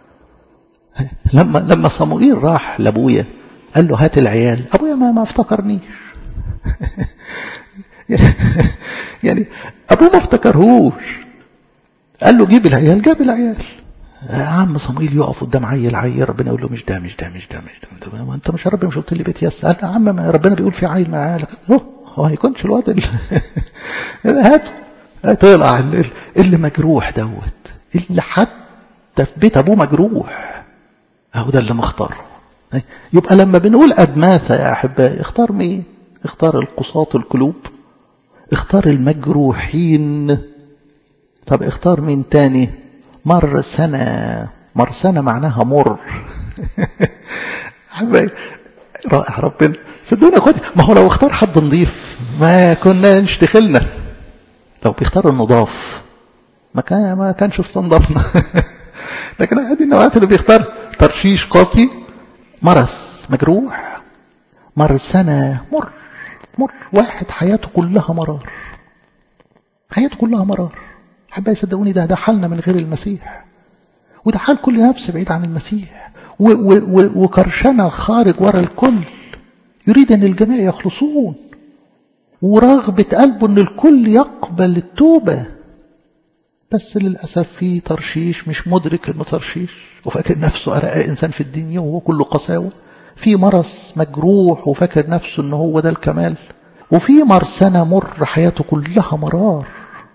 لما لما صموئيل راح لابويا قال له هات العيال ابويا ما ما افتكرنيش يعني ابوه ما افتكرهوش قال له جيب العيال جاب العيال عم صموئيل يقف قدام عيل عيل ربنا يقول له مش ده مش ده مش ده مش ده, ده. انت مش يا رب مش قلت لي بيت يس قال يا عم ما ربنا بيقول في عيل مع عيالك هو هو هيكونش الواد اللي هاته طلع اللي, اللي مجروح دوت اللي حتى في بيت ابوه مجروح اهو ده اللي مختاره يبقى لما بنقول ادماثه يا احبائي اختار مين اختار القساط القلوب اختار المجروحين طب اختار مين تاني مر سنة مرسنة معناها مر رائع ربنا صدقوني يا اخواتي ما هو لو اختار حد نضيف ما كناش دخلنا لو بيختار النضاف ما كان ما كانش استنضفنا لكن هذه النوعات اللي بيختار ترشيش قاسي مرس مجروح مرسنة مر مر واحد حياته كلها مرار حياته كلها مرار حبايبي صدقوني ده ده حالنا من غير المسيح وده حال كل نفس بعيد عن المسيح و و و وكرشنا خارج ورا الكل يريد ان الجميع يخلصون ورغبة قلبه ان الكل يقبل التوبة بس للأسف في ترشيش مش مدرك انه ترشيش وفاكر نفسه أرقى إنسان في الدنيا وهو كله قساوة في مرس مجروح وفاكر نفسه انه هو ده الكمال وفي مرسنة مر حياته كلها مرار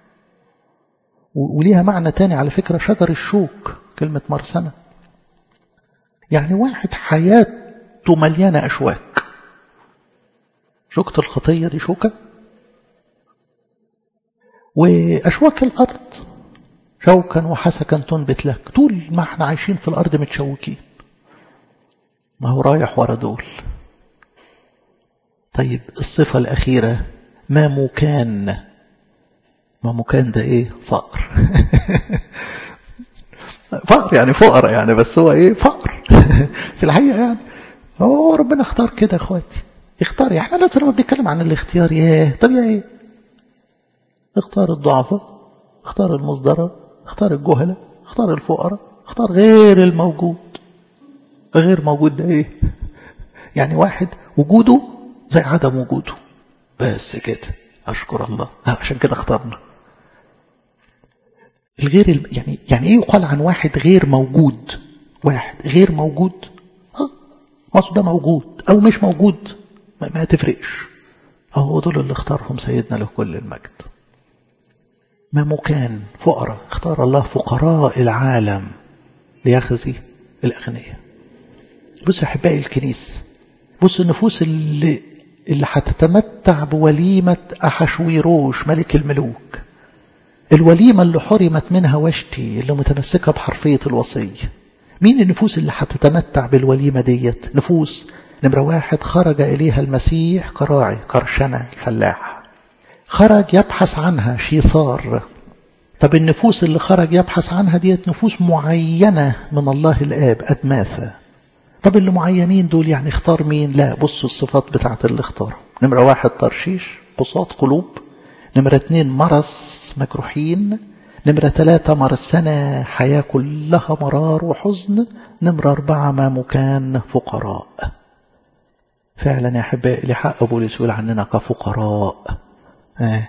وليها معنى تاني على فكرة شجر الشوك كلمة مرسنة يعني واحد حياته مليانة أشواك شوكة الخطية دي شوكة وأشواك الأرض شوكا وحسكا تنبت لك طول ما احنا عايشين في الأرض متشوكين ما هو رايح ورا دول طيب الصفة الأخيرة ما مكان ما مكان ده ايه فقر فقر يعني فقر يعني بس هو ايه فقر في الحقيقة يعني هو ربنا اختار كده يا اخواتي اختار احنا لسه لما بنتكلم عن الاختيار ياه طب يا ايه اختار الضعفاء اختار المصدرة اختار الجهلة اختار الفقراء اختار غير الموجود غير موجود ده ايه يعني واحد وجوده زي عدم وجوده بس كده أشكر الله عشان كده اخترنا الغير يعني يعني ايه يقال عن واحد غير موجود واحد غير موجود اه مصر ده موجود او مش موجود ما, ما تفرقش هو دول اللي اختارهم سيدنا له كل المجد ما مكان فقراء اختار الله فقراء العالم ليخزي الأغنياء بص يا أحبائي الكنيس بص النفوس اللي اللي هتتمتع بوليمة أحشويروش ملك الملوك الوليمة اللي حرمت منها وشتي اللي متمسكة بحرفية الوصية مين النفوس اللي هتتمتع بالوليمة ديت نفوس نمرة واحد خرج إليها المسيح كراعي كرشنة فلاح خرج يبحث عنها شيثار طب النفوس اللي خرج يبحث عنها ديت نفوس معينة من الله الآب أدماثة طب اللي معينين دول يعني اختار مين لا بصوا الصفات بتاعت اللي اختاره نمرة واحد ترشيش قصات قلوب نمرة اتنين مرس مجروحين نمرة ثلاثة مرسنة حياة كلها مرار وحزن نمرة أربعة ما مكان فقراء فعلا يا أحبائي لحق بولس يقول عننا كفقراء آه.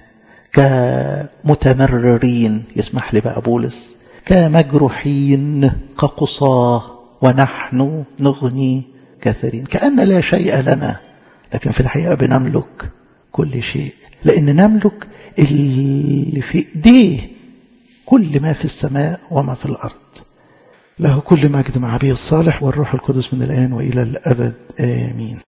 كمتمررين يسمح لي بقى بولس كمجروحين كقصاه ونحن نغني كثيرين كأن لا شيء لنا لكن في الحقيقة بنملك كل شيء لأن نملك اللي في إيديه كل ما في السماء وما في الأرض له كل مجد مع أبي الصالح والروح القدس من الآن وإلى الأبد آمين